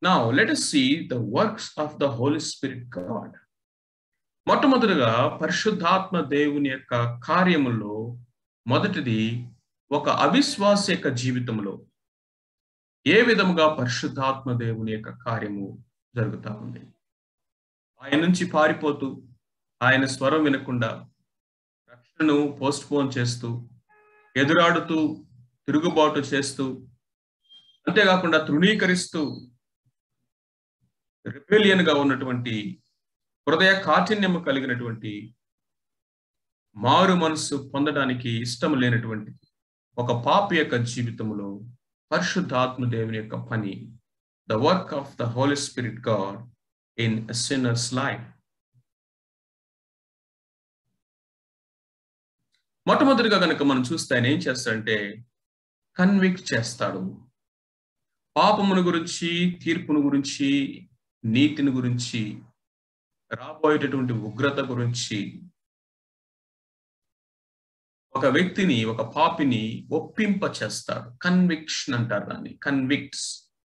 Now, let us see the works of the Holy Spirit God. మొట్టమొదటిగా పరిశుద్ధాత్మ దేవుని యొక్క కార్యములో మొదటిది ఒక అవిశ్వాస యొక్క జీవితంలో ఏ విధముగా పరిశుద్ధాత్మ దేవుని యొక్క కార్యము జరుగుతా ఉంది ఆయన నుంచి పారిపోతూ ఆయన స్వరం వినకుండా రక్షణను పోస్ట్ పోన్ చేస్తూ ఎదురాడుతూ తిరుగుబాటు చేస్తూ అంతేకాకుండా తృణీకరిస్తూ రిపెలియన్ గా ఉన్నటువంటి హృదయ కాఠిన్యము కలిగినటువంటి మారు మనసు పొందడానికి ఇష్టం లేనటువంటి ఒక పాపి యొక్క జీవితంలో పరిశుద్ధాత్మ దేవుని యొక్క పని the work of the holy spirit god in sinners life మొట్టమొదటిగా కనుక మనం చూస్తే ఆయన ఏం చేస్తాడంటే కన్విక్ట్ చేస్తాడు పాపమును గురించి తీర్పును గురించి నీతిని గురించి రాబోయేటటువంటి ఉగ్రత గురించి ఒక వ్యక్తిని ఒక పాపిని ఒప్పింప చేస్తాడు కన్విక్షన్ అంటారు దాన్ని కన్విక్ట్స్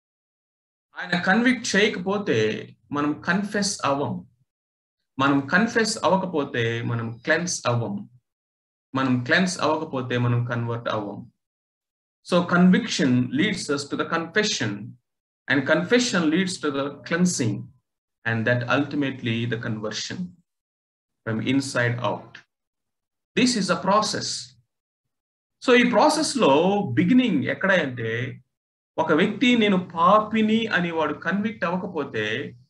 ఆయన కన్విక్ట్ చేయకపోతే మనం కన్ఫెస్ అవ్వం మనం కన్ఫెస్ అవ్వకపోతే మనం క్లెన్స్ అవ్వం మనం క్లెన్స్ అవ్వకపోతే మనం కన్వర్ట్ అవ్వం so conviction leads us to the confession and confession leads to the cleansing and that ultimately the conversion from inside out this is a process so ఈ process లో beginning ఎక్కడ అంటే ఒక వ్యక్తి నేను పాపిని అని వాడు కన్విక్ట్ అవ్వకపోతే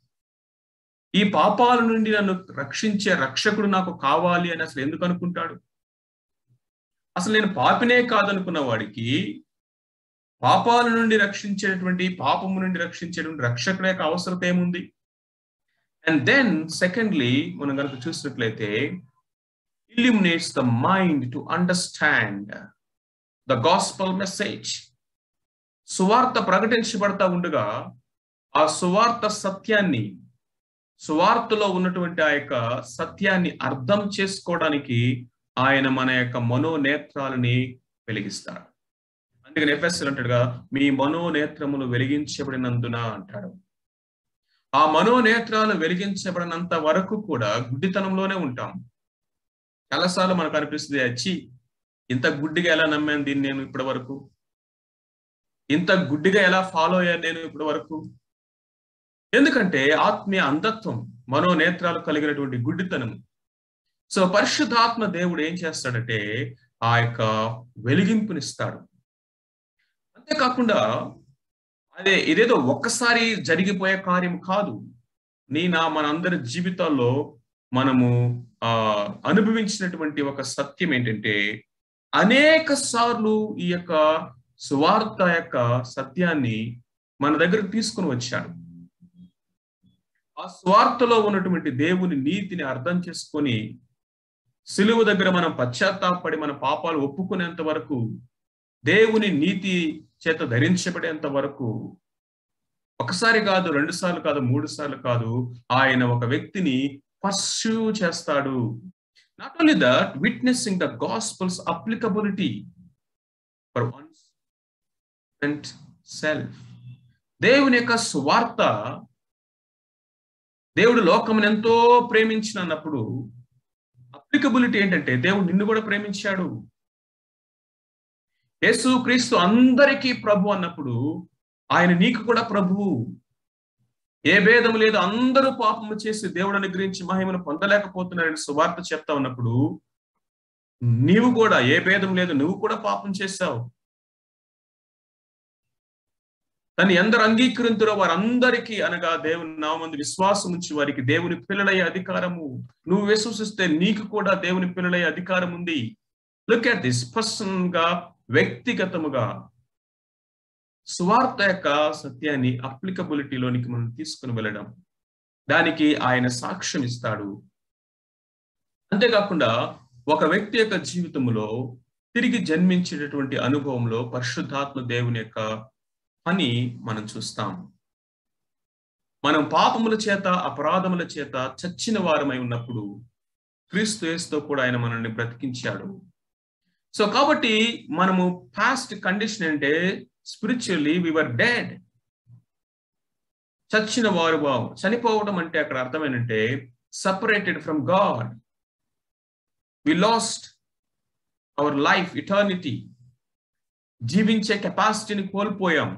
ఈ పాపాల నుండి నన్ను రక్షించే రక్షకుడు నాకు కావాలి అని అసలు ఎందుకు అనుకుంటాడు అసలు నేను పాపినే కాదనుకున్న వాడికి పాపాల నుండి రక్షించేటువంటి పాపము నుండి రక్షించేటువంటి రక్షకుడు యొక్క అవసరత ఏముంది అండ్ దెన్ సెకండ్లీ మనం కనుక చూసినట్లయితే illuminates the mind to understand the gospel message. సువార్త ప్రకటించబడతా ఉండగా ఆ సువార్త సత్యాన్ని సువార్తలో ఉన్నటువంటి ఆ యొక్క సత్యాన్ని అర్థం చేసుకోవడానికి ఆయన మన యొక్క మనోనేత్రాలని వెలిగిస్తాడు అందుకని ఎఫ్ఎస్ అంటాడుగా మీ మనోనేత్రములు వెలిగించబడినందున అంటాడు ఆ మనోనేత్రాలు వెలిగించబడినంత వరకు కూడా గుడ్డితనంలోనే ఉంటాం చాలాసార్లు మనకు అనిపిస్తుంది వచ్చి ఇంత గుడ్డిగా ఎలా నమ్మాను దీన్ని నేను ఇప్పటి వరకు ఇంత గుడ్డిగా ఎలా ఫాలో అయ్యాను నేను ఇప్పటి వరకు ఎందుకంటే ఆత్మీయ అంధత్వం మనోనేత్రాలు కలిగినటువంటి గుడ్డితనం సో పరిశుద్ధాత్మ దేవుడు ఏం చేస్తాడంటే ఆ యొక్క వెలిగింపునిస్తాడు అంతేకాకుండా అదే ఇదేదో ఒక్కసారి జరిగిపోయే కార్యం కాదు నీ నా మనందరి జీవితాల్లో మనము ఆ అనుభవించినటువంటి ఒక సత్యం ఏంటంటే అనేక సార్లు ఈ యొక్క సువార్త యొక్క సత్యాన్ని మన దగ్గరకు తీసుకుని వచ్చాడు ఆ స్వార్థలో ఉన్నటువంటి దేవుని నీతిని అర్థం చేసుకొని సిలువు దగ్గర మనం పశ్చాత్తాపడి మన పాపాలు ఒప్పుకునేంత వరకు దేవుని నీతి చేత ధరించబడేంత వరకు ఒకసారి కాదు రెండు సార్లు కాదు మూడు సార్లు కాదు ఆయన ఒక వ్యక్తిని పర్స్యూ చేస్తాడు not only that witnessing the gospels applicability for once and self దేవుని యొక్క స్వార్థ దేవుడు లోకమును ఎంతో ప్రేమించినప్పుడు అప్లికబిలిటీ ఏంటంటే దేవుడు నిన్ను కూడా ప్రేమించాడు యేసు క్రీస్తు అందరికీ ప్రభు అన్నప్పుడు ఆయన నీకు కూడా ప్రభువు ఏ భేదం లేదు అందరూ పాపము చేసి దేవుడు అనుగ్రహించి మహిమను పొందలేకపోతున్నారని సువార్త చెప్తా ఉన్నప్పుడు నీవు కూడా ఏ భేదం లేదు నువ్వు కూడా పాపం చేశావు తను ఎందరు అంగీకరింతురో వారందరికీ అనగా దేవుని నామందు విశ్వాసం ఉంచి వారికి దేవుని పిల్లలయ్యే అధికారము నువ్వు విశ్వసిస్తే నీకు కూడా దేవుని పిల్లలయ్యే అధికారం ఉంది లుక్ అట్ దిస్ పర్సన్ గా వ్యక్తిగతముగా స్వార్థ యొక్క సత్యాన్ని అప్లికబిలిటీలోనికి మనం తీసుకుని వెళ్ళడం దానికి ఆయన సాక్ష్యం ఇస్తాడు అంతేకాకుండా ఒక వ్యక్తి యొక్క జీవితంలో తిరిగి జన్మించేటటువంటి అనుభవంలో పరిశుద్ధాత్మ దేవుని యొక్క పని మనం చూస్తాం మనం పాపముల చేత అపరాధముల చేత చచ్చిన వారమై ఉన్నప్పుడు క్రీస్తు యేసుతో కూడా ఆయన మనల్ని బ్రతికించాడు సో కాబట్టి మనము పాస్ట్ కండిషన్ అంటే స్పిరిచువల్లీ వివర్ డెడ్ చచ్చిన వారు భావం చనిపోవడం అంటే అక్కడ అర్థమేనంటే separated from god we lost our life eternity జీవించే కెపాసిటీని కోల్పోయాం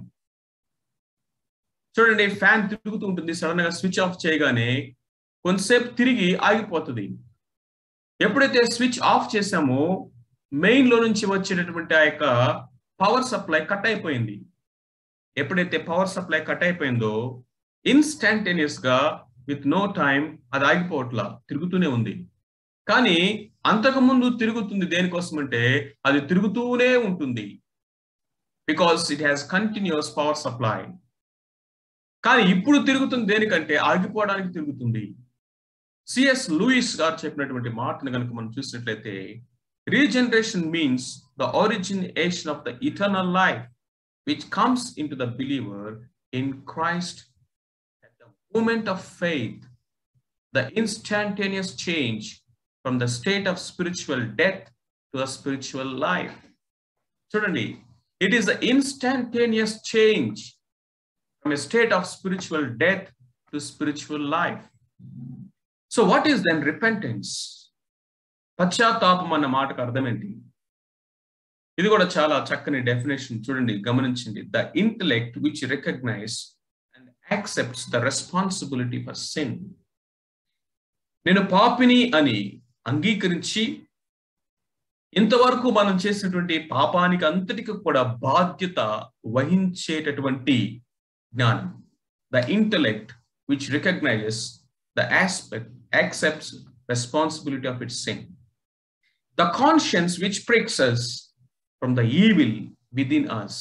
చూడండి ఫ్యాన్ తిరుగుతూ ఉంటుంది సడన్ గా స్విచ్ ఆఫ్ చేయగానే కొంతసేపు తిరిగి ఆగిపోతుంది ఎప్పుడైతే స్విచ్ ఆఫ్ చేసామో మెయిన్ లో నుంచి వచ్చేటటువంటి ఆ యొక్క పవర్ సప్లై కట్ అయిపోయింది ఎప్పుడైతే పవర్ సప్లై కట్ అయిపోయిందో ఇన్స్టాంటేనియస్ గా విత్ నో టైం అది ఆగిపోవట్లా తిరుగుతూనే ఉంది కానీ అంతకుముందు తిరుగుతుంది దేనికోసం అంటే అది తిరుగుతూనే ఉంటుంది because it has continuous power supply కానీ ఇప్పుడు తిరుగుతుంది దేనికంటే ఆగిపోవడానికి తిరుగుతుంది సిఎస్ లూయిస్ గారు చెప్పినటువంటి మాటను కనుక మనం చూసినట్లయితే regeneration means the origination of the eternal life which comes into the believer in Christ at the moment of faith, the instantaneous change from the state of spiritual death to a spiritual life. చూడండి it is the instantaneous change from a state of spiritual death to spiritual life. So what is then repentance? పశ్చాత్తాపం అన్న మాటకు అర్థం ఏంటి ఇది కూడా చాలా చక్కని డెఫినేషన్ చూడండి గమనించండి the intellect which recognize and accepts the responsibility for sin నేను పాపిని అని అంగీకరించి ఇంతవరకు మనం చేసినటువంటి పాపానికి అంతటికి కూడా బాధ్యత వహించేటటువంటి జ్ఞానం the intellect which recognizes the aspect accepts responsibility of it sin the conscience which pricks us from the evil within us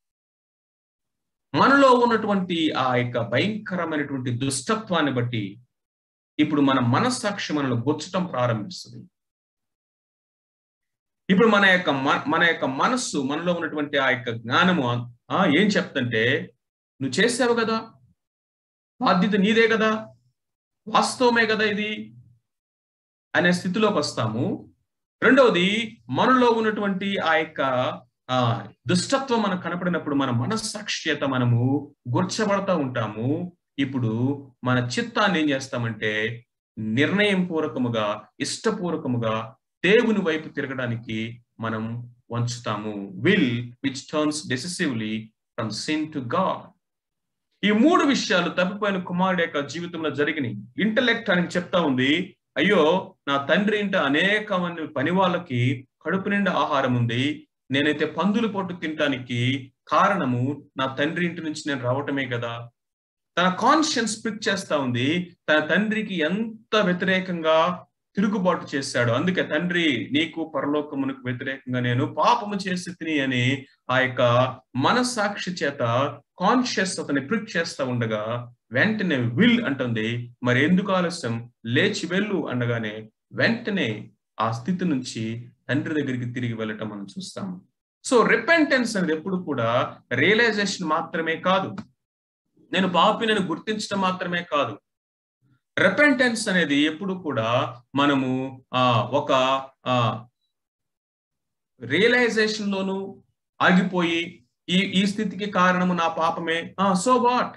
మనలో ఉన్నటువంటి ఆ యొక్క భయంకరమైనటువంటి దుష్టత్వాన్ని బట్టి ఇప్పుడు మన మనస్సాక్షి మనలో గొచ్చటం ప్రారంభిస్తుంది ఇప్పుడు మన యొక్క మన యొక్క మనస్సు మనలో ఉన్నటువంటి ఆ యొక్క జ్ఞానము ఆ ఏం చెప్తంటే నువ్వు చేసావు కదా బాధ్యత నీదే కదా వాస్తవమే కదా ఇది అనే స్థితిలోకి వస్తాము రెండవది మనలో ఉన్నటువంటి ఆ యొక్క ఆ దుష్టత్వం మనకు కనపడినప్పుడు మన మనస్సాక్షి చేత మనము గుర్చబడతా ఉంటాము ఇప్పుడు మన చిత్తాన్ని ఏం చేస్తామంటే నిర్ణయం పూర్వకముగా ఇష్టపూర్వకముగా దేవుని వైపు తిరగడానికి మనం వంచుతాము will which turns decisively from sin to God ఈ మూడు విషయాలు తప్పిపోయిన కుమారుడు యొక్క జీవితంలో జరిగినాయి ఇంటలెక్ట్ అని చెప్తా ఉంది అయ్యో నా తండ్రి ఇంట అనేక మంది పని వాళ్ళకి కడుపు నిండా ఆహారం ఉంది నేనైతే పందులు పొట్టు తినటానికి కారణము నా తండ్రి ఇంటి నుంచి నేను రావటమే కదా తన కాన్షియన్స్ పిక్ చేస్తా ఉంది తన తండ్రికి ఎంత వ్యతిరేకంగా తిరుగుబాటు చేశాడు అందుకే తండ్రి నీకు పరలోకమునకు వ్యతిరేకంగా నేను పాపము చేసి తిని అని ఆ యొక్క మనసాక్షి చేత కాన్షియస్ అతన్ని ప్రిక్ చేస్తా ఉండగా వెంటనే విల్ అంటుంది మరి ఎందుకు ఆలస్యం లేచి వెళ్ళు అనగానే వెంటనే ఆ స్థితి నుంచి తండ్రి దగ్గరికి తిరిగి వెళ్ళటం మనం చూస్తాం సో రిపెంటెన్స్ అనేది ఎప్పుడు కూడా రియలైజేషన్ మాత్రమే కాదు నేను పాపినని గుర్తించడం మాత్రమే కాదు రెపెంటెన్స్ అనేది ఎప్పుడు కూడా మనము ఆ ఒక ఆ రియలైజేషన్ లోను ఆగిపోయి ఈ ఈ స్థితికి కారణము నా పాపమే సో వాట్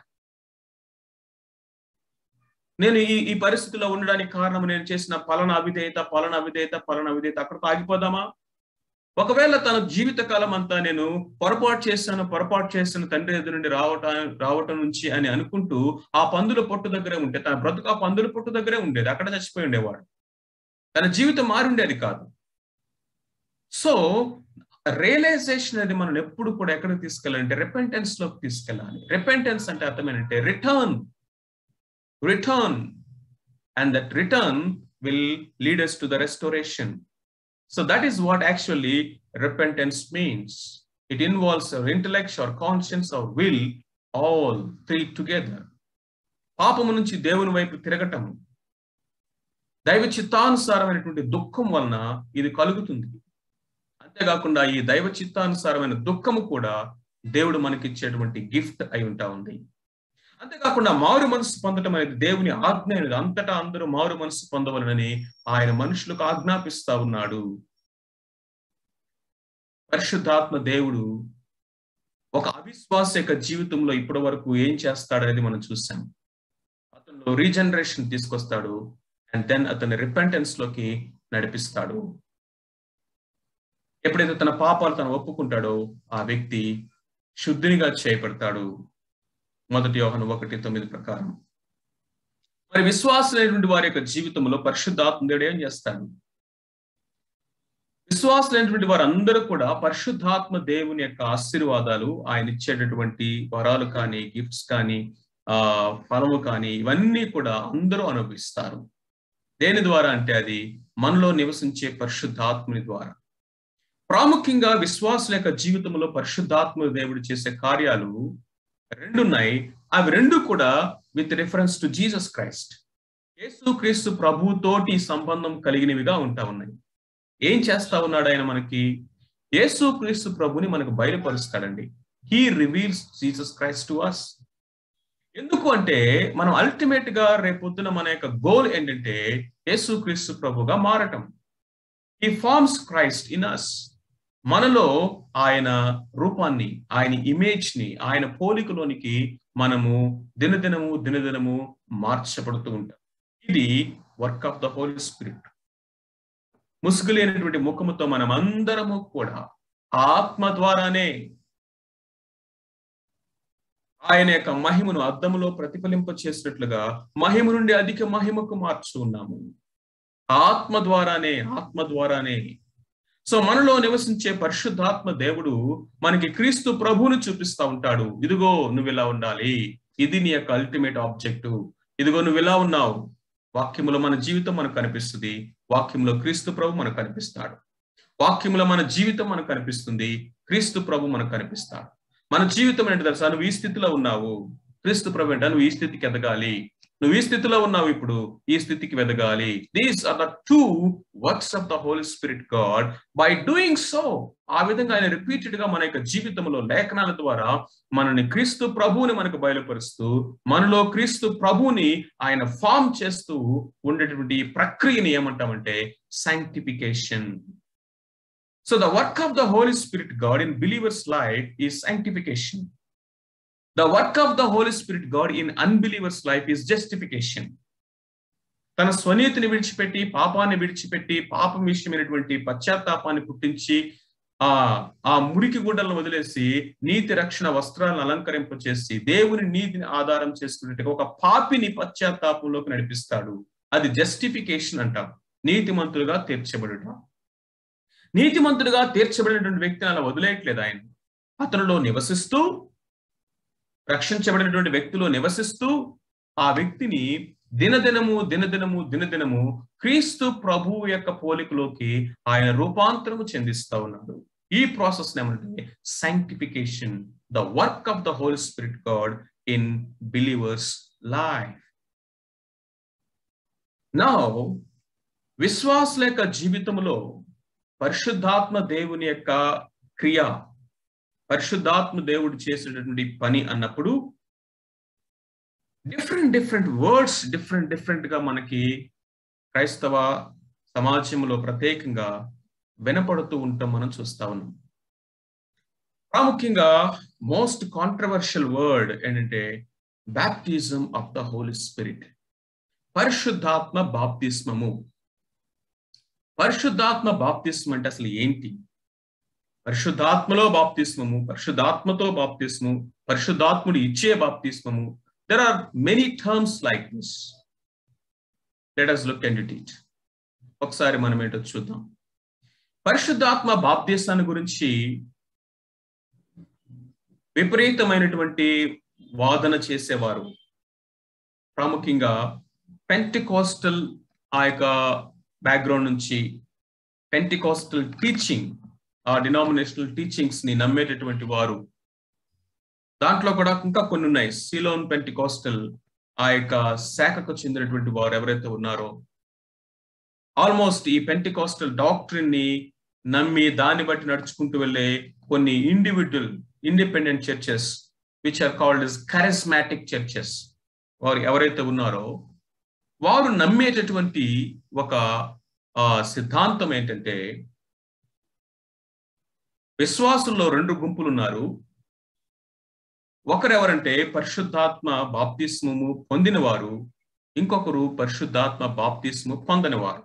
నేను ఈ ఈ పరిస్థితిలో ఉండడానికి కారణం నేను చేసిన పలన అవిధేయత పలన అవిధేయత పలన అవిధేయత అక్కడితో ఆగిపోదామా ఒకవేళ తన జీవిత కాలం అంతా నేను పొరపాటు చేశాను పొరపాటు చేసిన తండ్రి ఎదురు నుండి రావటం రావటం నుంచి అని అనుకుంటూ ఆ పందుల పొట్టు దగ్గరే ఉంటే తన బ్రతుకు ఆ పందుల పొట్టు దగ్గరే ఉండేది అక్కడ చచ్చిపోయి ఉండేవాడు తన జీవితం మారి ఉండేది కాదు సో రియలైజేషన్ అనేది మనం ఎప్పుడు కూడా ఎక్కడికి తీసుకెళ్ళాలంటే రిపెంటెన్స్ లోకి తీసుకెళ్ళాలి రిపెంటెన్స్ అంటే అర్థమేంటంటే return return and that return will lead us to the restoration So that is what actually repentance means. It involves our intellect, our conscience, our will, all three together. పాపము నుంచి దేవుని వైపు తిరగటం దైవ చిత్తానుసారమైనటువంటి దుఃఖం వలన ఇది కలుగుతుంది అంతేకాకుండా ఈ దైవ చిత్తానుసారమైన దుఃఖము కూడా దేవుడు మనకిచ్చేటువంటి గిఫ్ట్ అయి ఉంటా ఉంది అంతేకాకుండా మారు మనసు పొందటం అనేది దేవుని ఆజ్ఞ అనేది అంతటా అందరూ మారు మనసు పొందవలనని ఆయన మనుషులకు ఆజ్ఞాపిస్తా ఉన్నాడు పరిశుద్ధాత్మ దేవుడు ఒక అవిశ్వాస యొక్క జీవితంలో ఇప్పటి వరకు ఏం చేస్తాడనేది మనం చూసాం అతను రీజనరేషన్ తీసుకొస్తాడు అండ్ దెన్ అతని రిపెంటెన్స్ లోకి నడిపిస్తాడు ఎప్పుడైతే తన పాపాలు తను ఒప్పుకుంటాడో ఆ వ్యక్తి శుద్ధినిగా చేయబడతాడు మొదటి యోహన ఒకటి తొమ్మిది ప్రకారం మరి విశ్వాసులైనటువంటి వారి యొక్క జీవితంలో పరిశుద్ధాత్ముడు ఏం చేస్తాడు విశ్వాసులైనటువంటి వారందరూ కూడా పరిశుద్ధాత్మ దేవుని యొక్క ఆశీర్వాదాలు ఆయన ఇచ్చేటటువంటి వరాలు కానీ గిఫ్ట్స్ కానీ ఆ ఫలము కానీ ఇవన్నీ కూడా అందరూ అనుభవిస్తారు దేని ద్వారా అంటే అది మనలో నివసించే పరిశుద్ధాత్ముని ద్వారా ప్రాముఖ్యంగా విశ్వాసుల యొక్క జీవితంలో పరిశుద్ధాత్మ దేవుడు చేసే కార్యాలు రెండున్నాయి అవి రెండు కూడా with reference to Jesus Christ యేసు క్రీస్తు ప్రభుతోటి సంబంధం కలిగినవిగా ఉంటా ఉన్నాయి ఏం చేస్తా ఉన్నాడు ఆయన మనకి యేసు క్రీస్తు ప్రభుని మనకు బయలుపరుస్తాడండి he reveals Jesus Christ to us ఎందుకు అంటే మనం అల్టిమేట్ గా రేపొద్దున మన యొక్క గోల్ ఏంటంటే యేసు క్రీస్తు ప్రభుగా మారటం ఈ ఫార్మ్స్ క్రైస్ట్ ఇన్ అస్ మనలో ఆయన రూపాన్ని ఆయన ఇమేజ్ ని ఆయన పోలికలోనికి మనము దినదినము దినదినము మార్చబడుతూ ఉంటాం ఇది work of the holy spirit ముసుగు లేనటువంటి ముఖముతో మనం అందరము కూడా ఆత్మ ద్వారానే ఆయన యొక్క మహిమను అద్దములో ప్రతిఫలింప చేసినట్లుగా మహిమ నుండి అధిక మహిమకు మార్చు ఉన్నాము ఆత్మ ద్వారానే ఆత్మ ద్వారానే సో మనలో నివసించే పరిశుద్ధాత్మ దేవుడు మనకి క్రీస్తు ప్రభువును చూపిస్తా ఉంటాడు ఇదిగో నువ్వు ఇలా ఉండాలి ఇది నీ యొక్క అల్టిమేట్ ఆబ్జెక్టివ్ ఇదిగో నువ్వు ఇలా ఉన్నావు వాక్యములో మన జీవితం మనకు కనిపిస్తుంది వాక్యంలో క్రీస్తు ప్రభు మనకు కనిపిస్తాడు వాక్యంలో మన జీవితం మనకు కనిపిస్తుంది క్రీస్తు ప్రభు మనకు కనిపిస్తాడు మన జీవితం ఏంటి తెలుసా నువ్వు ఈ స్థితిలో ఉన్నావు క్రీస్తు ప్రభు ఏంటా నువ్వు ఈ స్థితికి ఎదగాలి నువ్వు ఈ స్థితిలో ఉన్నావు ఇప్పుడు ఈ స్థితికి వెదగాలి these are the two works of the holy spirit god by doing so ఆ విధంగా ఆయన రిపీటెడ్ గా మన యొక్క జీవితంలో లేఖనాల ద్వారా మనని క్రీస్తు ప్రభువుని మనకు బయలుపరుస్తూ మనలో క్రీస్తు ప్రభువుని ఆయన ఫామ్ చేస్తూ ఉండేటువంటి ప్రక్రియని ఏమంటామంటే sanctification so the work of the holy spirit god in believers life ఈ sanctification the work of the holy spirit god in unbelievers life is justification తన స్వనీతిని విడిచిపెట్టి పాపాన్ని విడిచిపెట్టి పాపం విషయమైనటువంటి పశ్చాత్తాపాన్ని పుట్టించి ఆ ఆ మురికి గుడ్డలను వదిలేసి నీతి రక్షణ వస్త్రాలను అలంకరింపచేసి దేవుని నీతిని ఆధారం చేసుకున్నట్టుగా ఒక పాపిని పశ్చాత్తాపంలోకి నడిపిస్తాడు అది జస్టిఫికేషన్ అంటాం నీతిమంతులుగా తీర్చబడుట నీతిమంతుడుగా తీర్చబడినటువంటి వ్యక్తిని అలా వదిలేయట్లేదు ఆయన అతనిలో నివసిస్తూ రక్షించబడినటువంటి వ్యక్తిలో నివసిస్తూ ఆ వ్యక్తిని దినదినము దినదినము దినదినము క్రీస్తు ప్రభువు యొక్క పోలికలోకి ఆయన రూపాంతరము చెందిస్తా ఉన్నాడు ఈ ప్రాసెస్ ఏమంటే sanctification the work of the whole spirit god in believers life నా విశ్వాసుల యొక్క జీవితంలో పరిశుద్ధాత్మ దేవుని యొక్క క్రియ పరిశుద్ధాత్మ దేవుడు చేసేటటువంటి పని అన్నప్పుడు different different words different different గా మనకి క్రైస్తవ సమాజంలో ప్రత్యేకంగా వినపడుతూ ఉంటాం మనం చూస్తా ఉన్నాం ప్రాముఖ్యంగా మోస్ట్ కాంట్రవర్షియల్ వర్డ్ ఏంటంటే baptism of the holy spirit పరిశుద్ధాత్మ బాప్తిస్మము పరిశుద్ధాత్మ బాప్తిస్మం అంటే అసలు ఏంటి పరిశుద్ధాత్మలో బాప్తిస్మము పరిశుద్ధాత్మతో బాప్తిస్మము పరిశుద్ధాత్ముడు ఇచ్చే బాప్తిస్మము there are many terms like this let us look and it ఒకసారి మనం ఏంటో చూద్దాం పరిశుద్ధాత్మ బాప్తీసాన్ని గురించి విపరీతమైనటువంటి వాదన చేసేవారు ప్రాముఖ్యంగా పెంటికాస్టల్ ఆ యొక్క బ్యాక్గ్రౌండ్ నుంచి పెంటికాస్టల్ టీచింగ్ ఆ డినామినేషనల్ టీచింగ్స్ ని నమ్మేటటువంటి వారు దాంట్లో కూడా ఇంకా కొన్ని ఉన్నాయి సిలోన్ పెంటికాస్టల్ ఆ యొక్క శాఖకు చెందినటువంటి వారు ఎవరైతే ఉన్నారో ఆల్మోస్ట్ ఈ పెంటికాస్టల్ డాక్టరీన్ ని నమ్మి దాన్ని బట్టి నడుచుకుంటూ వెళ్ళే కొన్ని individual independent churches which are called is charismatic churches వారు ఎవరైతే ఉన్నారో వారు నమ్మేటటువంటి ఒక సిద్ధాంతం ఏంటంటే విశ్వాసుల్లో రెండు గుంపులు ఉన్నారు ఒకరెవరంటే పరిశుద్ధాత్మ బాప్తిస్మము పొందినవారు ఇంకొకరు పరిశుద్ధాత్మ బాప్తిస్ము పొందనివారు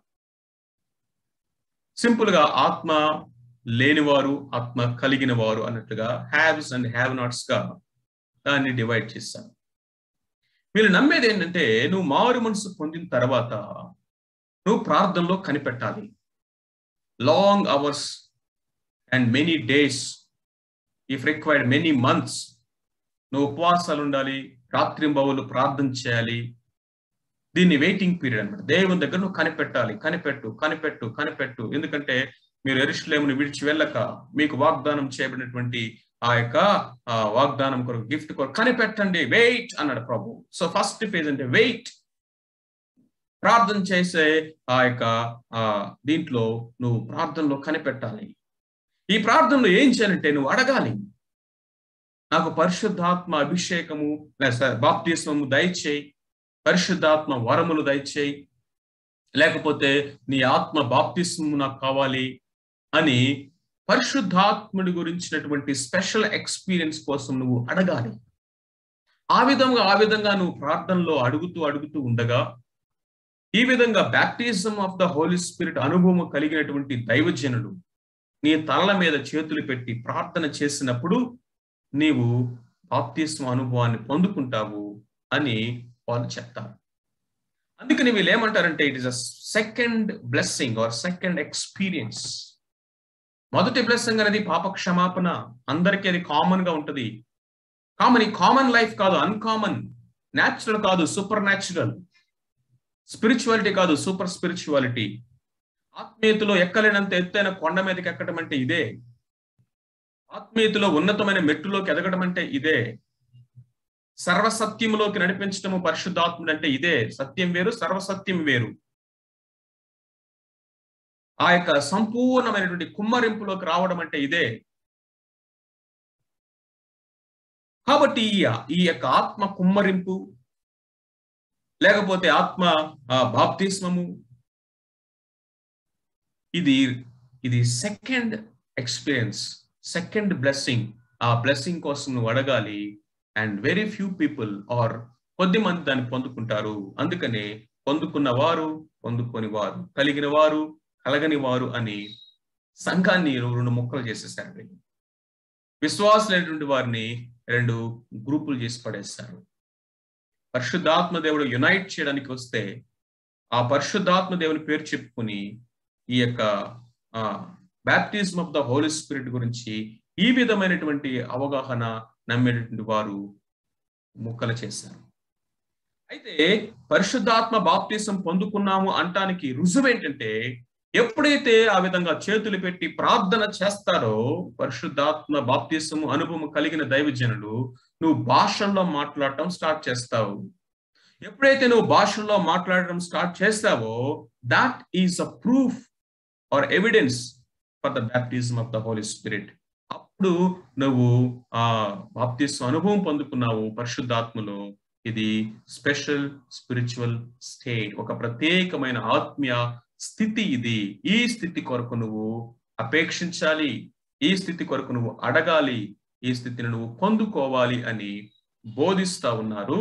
సింపుల్ గా ఆత్మ లేనివారు ఆత్మ కలిగిన వారు అన్నట్టుగా హ్యావ్స్ అండ్ హ్యావ్ నాట్స్ గా దాన్ని డివైడ్ చేశారు వీళ్ళు నమ్మేది ఏంటంటే నువ్వు మారు మనసు పొందిన తర్వాత నువ్వు ప్రార్థనలో కనిపెట్టాలి long hours and many days if required many months నువ్వు ఉపవాసాలు ఉండాలి రాత్రింబవులు ప్రార్థన చేయాలి దీన్ని వెయిటింగ్ పీరియడ్ అనమాట దేవుని దగ్గర నువ్వు కనిపెట్టాలి కనిపెట్టు కనిపెట్టు కనిపెట్టు ఎందుకంటే మీరు ఎరుషులేముని విడిచి వెళ్ళక మీకు వాగ్దానం చేయబడినటువంటి ఆ యొక్క వాగ్దానం కొరకు గిఫ్ట్ కొరకు కనిపెట్టండి వెయిట్ అన్నాడు ప్రభు సో ఫస్ట్ ఫేజ్ అంటే వెయిట్ ప్రార్థన చేసే ఆ యొక్క ఆ దీంట్లో నువ్వు ప్రార్థనలో కనిపెట్టాలి ఈ ప్రార్థనలో ఏం చేయాలంటే నువ్వు అడగాలి నాకు పరిశుద్ధాత్మ అభిషేకము బాప్తిస్మము దయచేయి పరిశుద్ధాత్మ వరములు దయచేయి లేకపోతే నీ ఆత్మ బాప్తిస్మము నాకు కావాలి అని పరిశుద్ధాత్ముడి గురించినటువంటి స్పెషల్ ఎక్స్పీరియన్స్ కోసం నువ్వు అడగాలి ఆ విధంగా ఆ విధంగా నువ్వు ప్రార్థనలో అడుగుతూ అడుగుతూ ఉండగా ఈ విధంగా baptism of the holy spirit అనుభవం కలిగినటువంటి దైవజనులు నీ తలల మీద చేతులు పెట్టి ప్రార్థన చేసినప్పుడు నీవు బాప్తిస్మ అనుభవాన్ని పొందుకుంటావు అని వాళ్ళు చెప్తారు అందుకని వీళ్ళు ఏమంటారంటే it is a second blessing or second experience మొదటి బ్లెస్సింగ్ అనేది పాప క్షమాపణ అందరికీ అది కామన్ గా ఉంటది కామన్ ఈ కామన్ లైఫ్ కాదు అన్కామన్ న్యాచురల్ కాదు సూపర్ న్యాచురల్ స్పిరిచువాలిటీ కాదు సూపర్ స్పిరిచువాలిటీ ఆత్మీయతలో ఎక్కలేనంత ఎత్తైన కొండ మీదకి ఎక్కడం అంటే ఇదే ఆత్మీయతలో ఉన్నతమైన మెట్టులోకి ఎదగడం అంటే ఇదే సర్వసత్యములోకి నడిపించడము పరిశుద్ధాత్ముడు అంటే ఇదే సత్యం వేరు సర్వసత్యం వేరు ఆ యొక్క సంపూర్ణమైనటువంటి కుమ్మరింపులోకి రావడం అంటే ఇదే కాబట్టి ఈ యొక్క ఆత్మ కుమ్మరింపు లేకపోతే ఆత్మ బాప్తిస్మము ఇది ఇది సెకండ్ ఎక్స్పీరియన్స్ సెకండ్ బ్లెస్సింగ్ ఆ బ్లెస్సింగ్ కోసం నువ్వు అడగాలి and very few people are కొద్ది మంది దాన్ని పొందుకుంటారు అందుకనే పొందుకున్న వారు పొందుకొని వారు కలిగిన వారు కలగని వారు అని సంఘాన్ని రెండు ముక్కలు చేసేసారు విశ్వాసులైనటువంటి వారిని రెండు గ్రూపులు చేసి పడేస్తారు పరిశుద్ధాత్మ దేవుడు యునైట్ చేయడానికి వస్తే ఆ పరిశుద్ధాత్మ దేవుని పేరు చెప్పుకుని ఈ యొక్క baptism of the holy spirit గురించి ఈ విధమైనటువంటి అవగాహన నమ్మేటటువంటి వారు ముక్కలు చేశారు అయితే పరిశుద్ధాత్మ బాప్తిసం పొందుకున్నాము అంటానికి రుజువు ఏంటంటే ఎప్పుడైతే ఆ విధంగా చేతులు పెట్టి ప్రార్థన చేస్తారో పరిశుద్ధాత్మ బాప్తిసము అనుభవం కలిగిన దైవజనులు నువ్వు భాషల్లో మాట్లాడటం స్టార్ట్ చేస్తావు ఎప్పుడైతే నువ్వు భాషల్లో మాట్లాడటం స్టార్ట్ చేస్తావో that is a proof or evidence for the baptism of the holy spirit అప్పుడు నువ్వు ఆ బాప్తిస్మ అనుభవం పొందుకున్నావు పరిశుద్ధాత్మలో ఇది స్పెషల్ స్పిరిచువల్ స్టేట్ ఒక ప్రత్యేకమైన ఆత్మీయ స్థితి ఇది ఈ స్థితి కొరకు నువ్వు అపేక్షించాలి ఈ స్థితి కొరకు నువ్వు అడగాలి ఈ స్థితిని నువ్వు పొందుకోవాలి అని బోధిస్తా ఉన్నారు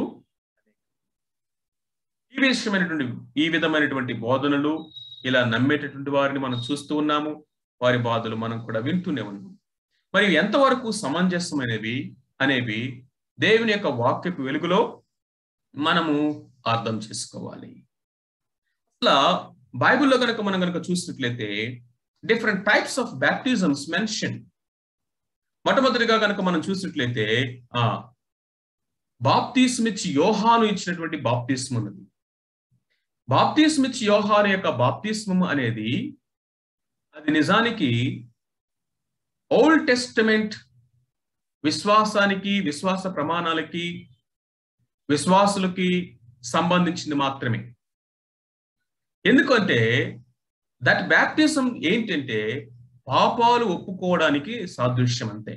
ఈ విషయమైనటువంటి ఈ విధమైనటువంటి బోధనలు ఇలా నమ్మేటటువంటి వారిని మనం చూస్తూ ఉన్నాము వారి బాధలు మనం కూడా వింటూనే ఉన్నాం మరి ఎంతవరకు సమంజసమైనవి అనేవి దేవుని యొక్క వాక్యపు వెలుగులో మనము అర్థం చేసుకోవాలి అట్లా బైబిల్లో కనుక మనం కనుక చూసినట్లయితే different types of baptisms mention మొట్టమొదటిగా కనుక మనం చూసినట్లయితే ఆ బాప్తిస్మ్ ఇచ్చి యోహాను ఇచ్చినటువంటి బాప్తిస్మ్ ఉన్నది బాప్తిస్మ్ ఇచ్చి యోహాను యొక్క బాప్తిస్మం అనేది అది నిజానికి ఓల్డ్ టెస్టమెంట్ విశ్వాసానికి విశ్వాస ప్రమాణాలకి విశ్వాసులకి సంబంధించింది మాత్రమే ఎందుకంటే దట్ బ్యాప్టిజం ఏంటంటే పాపాలు ఒప్పుకోవడానికి సాదృశ్యం అంతే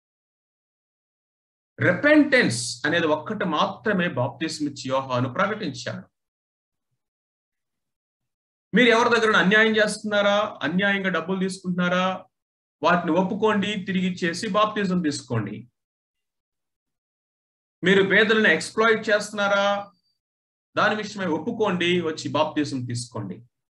రెపెంటెన్స్ అనేది ఒక్కటి మాత్రమే బాప్తిజం ఇచ్చి యోహాను ప్రకటించాడు మీరు ఎవరి దగ్గర అన్యాయం చేస్తున్నారా అన్యాయంగా డబ్బులు తీసుకుంటున్నారా వాటిని ఒప్పుకోండి తిరిగి ఇచ్చేసి బాప్తిజం తీసుకోండి మీరు పేదలను ఎక్స్ప్లాయిట్ చేస్తున్నారా దాని విషయమై ఒప్పుకోండి వచ్చి బాప్తిజం తీసుకోండి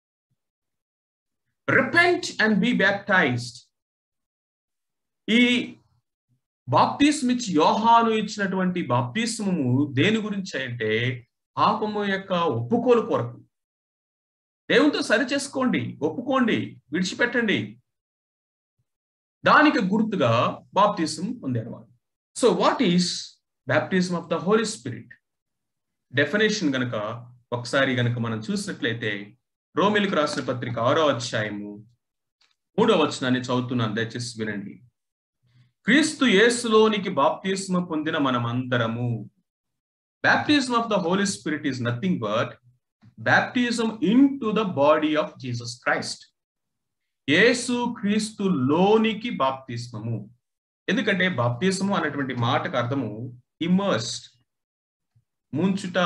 రిపెంట్ అండ్ బి బ్యాప్టైజ్డ్ ఈ బాప్తిస్మ్ ఇచ్చి యోహాను ఇచ్చినటువంటి బాప్తిస్మము దేని గురించి అంటే పాపము యొక్క ఒప్పుకోలు కొరకు దేవునితో సరి చేసుకోండి ఒప్పుకోండి విడిచిపెట్టండి దానికి గుర్తుగా బాప్తిజం పొందారు వారు so what is baptism of the holy spirit definition గనక ఒకసారి గనక మనం చూసినట్లయితే రోమిలకు రాసిన పత్రిక ఆరో అధ్యాయము మూడో వచనాన్ని చదువుతున్నాను దయచేసి వినండి క్రీస్తు యేసులోనికి బాప్తిస్మ పొందిన మనమందరము baptism of the holy spirit is nothing but baptism into the body of Jesus Christ యేసు క్రీస్తు లోనికి బాప్తిస్మము ఎందుకంటే బాప్తిస్మము అనేటువంటి మాటకు అర్థము ఇమర్స్డ్ ముంచుట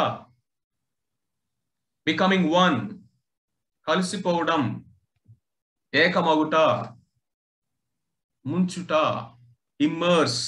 బికమింగ్ వన్ కలిసిపోవడం ఏకమగుట ముంచుట immerse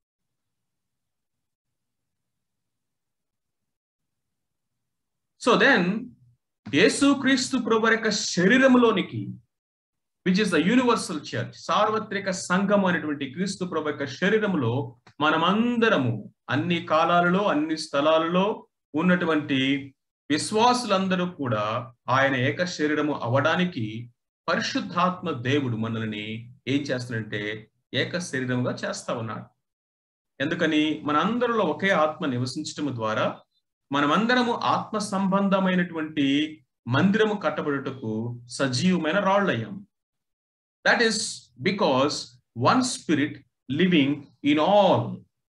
so then Yesu Kristu ప్రభు యొక్క శరీరములోనికి which is the universal church సార్వత్రిక సంఘం అనేటువంటి క్రీస్తు ప్రభు యొక్క శరీరములో మనమందరము అన్ని కాలాలలో అన్ని స్థలాలలో ఉన్నటువంటి విశ్వాసులందరూ కూడా ఆయన ఏక శరీరము అవడానికి పరిశుద్ధాత్మ దేవుడు మనల్ని ఏం చేస్తాడంటే ఏక శరీరముగా చేస్తా ఉన్నాడు ఎందుకని మన అందరిలో ఒకే ఆత్మ నివసించటం ద్వారా మనమందరము ఆత్మ సంబంధమైనటువంటి మందిరము కట్టబడుటకు సజీవమైన రాళ్ళయ్యాం that is because one spirit living in all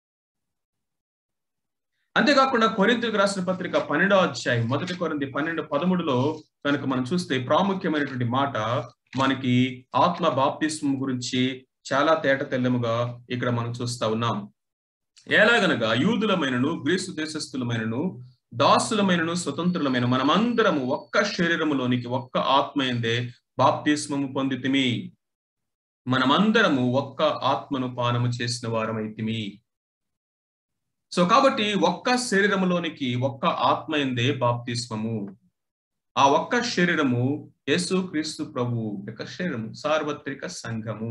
అంతేకాకుండా కొరింతకు రాసిన పత్రిక పన్నెండో అధ్యాయం మొదటి కొరింది పన్నెండు పదమూడులో కనుక మనం చూస్తే ప్రాముఖ్యమైనటువంటి మాట మనకి ఆత్మ బాప్తిస్మం గురించి చాలా తేట తెల్లముగా ఇక్కడ మనం చూస్తా ఉన్నాం ఎలాగనగా యూదులమైనను గ్రీసు దేశస్థులమైనను దాసులమైనను స్వతంత్రులమైన మనమందరము ఒక్క శరీరములోనికి ఒక్క ఆత్మయందే బాప్తిస్మము పొందితిమి మనమందరము ఒక్క ఆత్మను పానము చేసిన వారమైతిమి సో కాబట్టి ఒక్క శరీరములోనికి ఒక్క ఆత్మయందే బాప్తిస్మము ఆ ఒక్క శరీరము యేసు క్రీస్తు ప్రభు యొక్క శరీరము సార్వత్రిక సంఘము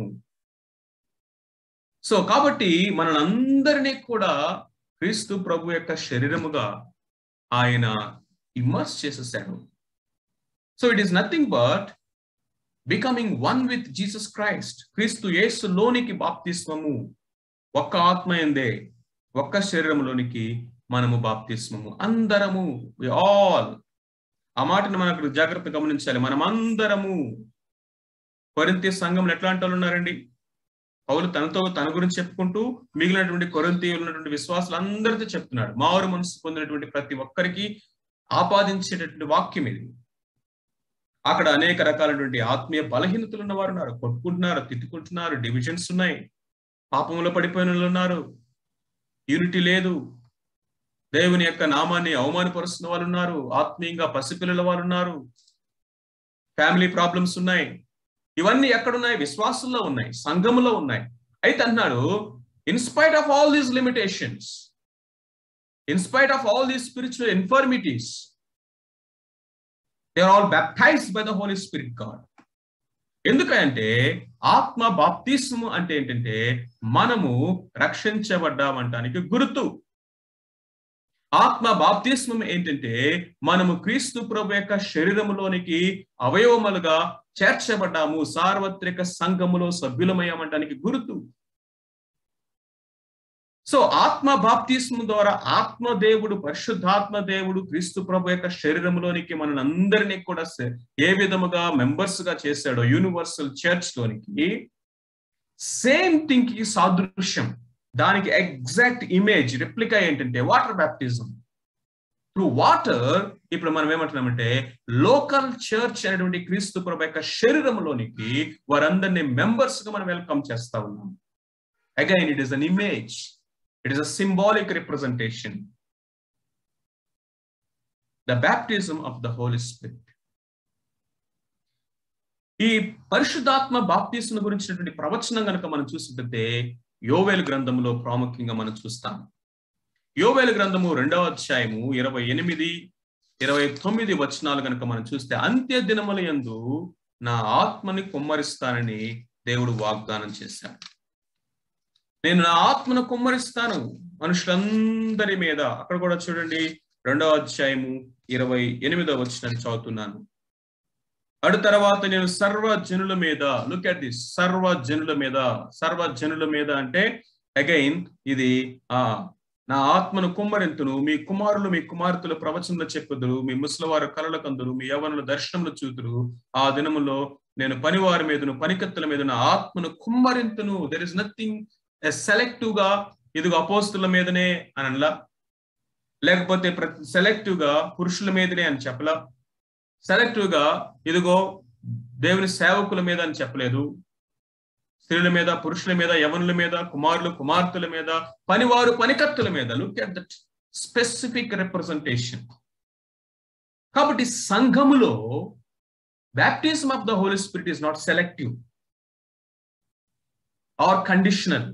సో కాబట్టి మనందరినీ కూడా క్రీస్తు ప్రభు యొక్క శరీరముగా ఆయన ఇమ్మర్స్ చేసేసాడు so it is nothing but becoming one with Jesus Christ Kristu యేసులోనికి బాప్తిస్మము ఒక్క ఆత్మయందే ఒక్క శరీరంలోనికి మనము బాప్తిస్మము అందరము ఆల్ ఆ మాటను మనకు జాగ్రత్త గమనించాలి మనమందరము కొరింతి సంఘంలో ఎట్లాంటి వాళ్ళు ఉన్నారండి పౌలు తనతో తన గురించి చెప్పుకుంటూ మిగిలినటువంటి కొరంతి ఉన్నటువంటి విశ్వాసులు అందరితో చెప్తున్నాడు మారు మనసు పొందినటువంటి ప్రతి ఒక్కరికి ఆపాదించేటటువంటి వాక్యం ఇది అక్కడ అనేక రకాలైనటువంటి ఆత్మీయ బలహీనతలు ఉన్న వారు ఉన్నారు కొట్టుకుంటున్నారు తిట్టుకుంటున్నారు డివిజన్స్ ఉన్నాయి పాపంలో పడిపోయిన వాళ్ళు ఉన్నారు యూనిటీ లేదు దేవుని యొక్క నామాన్ని అవమానపరుస్తున్న వాళ్ళు ఉన్నారు ఆత్మీయంగా పసిపిల్లల వారు ఉన్నారు ఫ్యామిలీ ప్రాబ్లమ్స్ ఉన్నాయి ఇవన్నీ ఎక్కడున్నాయి విశ్వాసంలో ఉన్నాయి సంఘములో ఉన్నాయి అయితే అన్నాడు in spite of all these limitations in spite of all these spiritual infirmities they are all baptised by the holy spirit god ఎందుకంటే ఆత్మ బాప్తిస్ము అంటే ఏంటంటే మనము రక్షించబడ్డామంటానికి గుర్తు ఆత్మ బాప్తిస్మం ఏంటంటే మనము క్రీస్తు ప్రభు యొక్క శరీరములోనికి అవయవములుగా చేర్చబడ్డాము సార్వత్రిక సంఘములో సభ్యులమయ్యామంటానికి గుర్తు సో ఆత్మ బాప్తిస్ము ద్వారా ఆత్మ దేవుడు పరిశుద్ధాత్మ దేవుడు క్రీస్తు ప్రభు యొక్క శరీరంలోనికి మన అందరినీ కూడా ఏ విధముగా మెంబర్స్ గా చేశాడో యూనివర్సల్ చర్చ్ లోనికి సేమ్ థింగ్ కి సాదృశ్యం దానికి ఎగ్జాక్ట్ ఇమేజ్ రిప్లికా ఏంటంటే వాటర్ బ్యాప్టిజం త్రూ వాటర్ ఇప్పుడు మనం ఏమంటున్నామంటే లోకల్ చర్చ్ అనేటువంటి క్రీస్తు ప్రభు యొక్క శరీరంలోనికి వారందరినీ మెంబర్స్ గా మనం వెల్కమ్ చేస్తా ఉన్నాం again it is an image it is a symbolic representation the baptism of the holy spirit ఈ పరిశుద్ధాత్మ బాప్తిజం గురించినటువంటి ప్రవచనం కనుక మనం చూసినట్లయితే యోవేల్ గ్రంథంలో ప్రాముఖ్యంగా మనం చూస్తాం యోవేల గ్రంథము రెండవ అధ్యాయము ఇరవై ఎనిమిది ఇరవై తొమ్మిది వచనాలు కనుక మనం చూస్తే అంత్య దినముల యందు నా ఆత్మని కుమ్మరిస్తానని దేవుడు వాగ్దానం చేశాడు నేను నా ఆత్మను కుమ్మరిస్తాను మనుషులందరి మీద అక్కడ కూడా చూడండి రెండవ అధ్యాయము ఇరవై ఎనిమిదవ వచనాన్ని చదువుతున్నాను అడు తర్వాత నేను సర్వ జనుల మీద లుక్ అట్ దిస్ సర్వ జనుల మీద సర్వ జనుల మీద అంటే అగైన్ ఇది ఆ నా ఆత్మను కుమ్మరింతును మీ కుమారులు మీ కుమార్తెలు ప్రవచనలు చెప్పుదురు మీ ముసలివారు కలల కందురు మీ యవనులు దర్శనములు చూతురు ఆ దినములో నేను పనివారి మీదను పనికత్తుల మీద నా ఆత్మను కుమ్మరింతును దెర్ ఇస్ నథింగ్ సెలెక్టివ్ గా ఇదిగో అపోస్తుల మీదనే అని అనలా లేకపోతే ప్రతి సెలెక్టివ్ గా పురుషుల మీదనే అని చెప్పలా సెలెక్టివ్ గా ఇదిగో దేవుని సేవకుల మీద అని చెప్పలేదు స్త్రీల మీద పురుషుల మీద యవనుల మీద కుమారులు కుమార్తెల మీద పనివారు పనికత్తుల మీద look at that specific representation కాబట్టి సంఘములో baptism of the holy spirit is not selective or conditional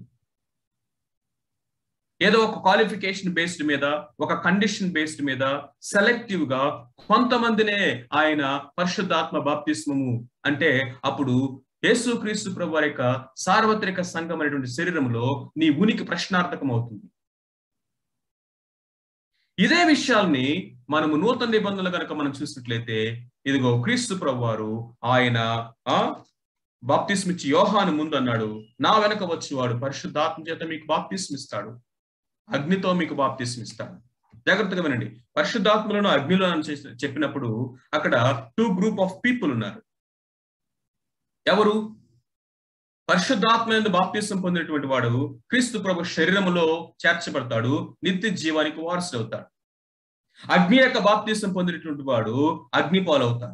ఏదో ఒక క్వాలిఫికేషన్ బేస్డ్ మీద ఒక కండిషన్ బేస్డ్ మీద సెలెక్టివ్ గా కొంతమందినే ఆయన పరిశుద్ధాత్మ బాప్తిస్మము అంటే అప్పుడు యేసుక్రీస్తు ప్రభు వారి యొక్క సార్వత్రిక సంఘం అనేటువంటి శరీరంలో నీ ఉనికి ప్రశ్నార్థకం అవుతుంది ఇదే విషయాల్ని మనము నూతన నిబంధనలు కనుక మనం చూసినట్లయితే ఇదిగో క్రీస్తు ప్రభు వారు ఆయన ఆ బాప్తిస్మిచ్చి యోహాను ముందు అన్నాడు నా వెనక వచ్చేవాడు పరిశుద్ధాత్మ చేత మీకు బాప్తిస్మిస్తాడు అగ్నితో మీకు బాప్తిస్మిస్తాడు జాగ్రత్తగా వినండి పరిశుద్ధాత్మలను అగ్నిలో అని చేసి- చెప్పినప్పుడు అక్కడ టూ గ్రూప్ ఆఫ్ పీపుల్ ఉన్నారు ఎవరు పరిశుద్ధాత్మ ఎందు బాప్తిసం పొందినటువంటి వాడు క్రీస్తు ప్రభు శరీరములో చేర్చబడతాడు నిత్య జీవానికి వారసుడు అవుతాడు అగ్ని యొక్క బాప్తిసం పొందినటువంటి వాడు అగ్ని పాలవుతాడు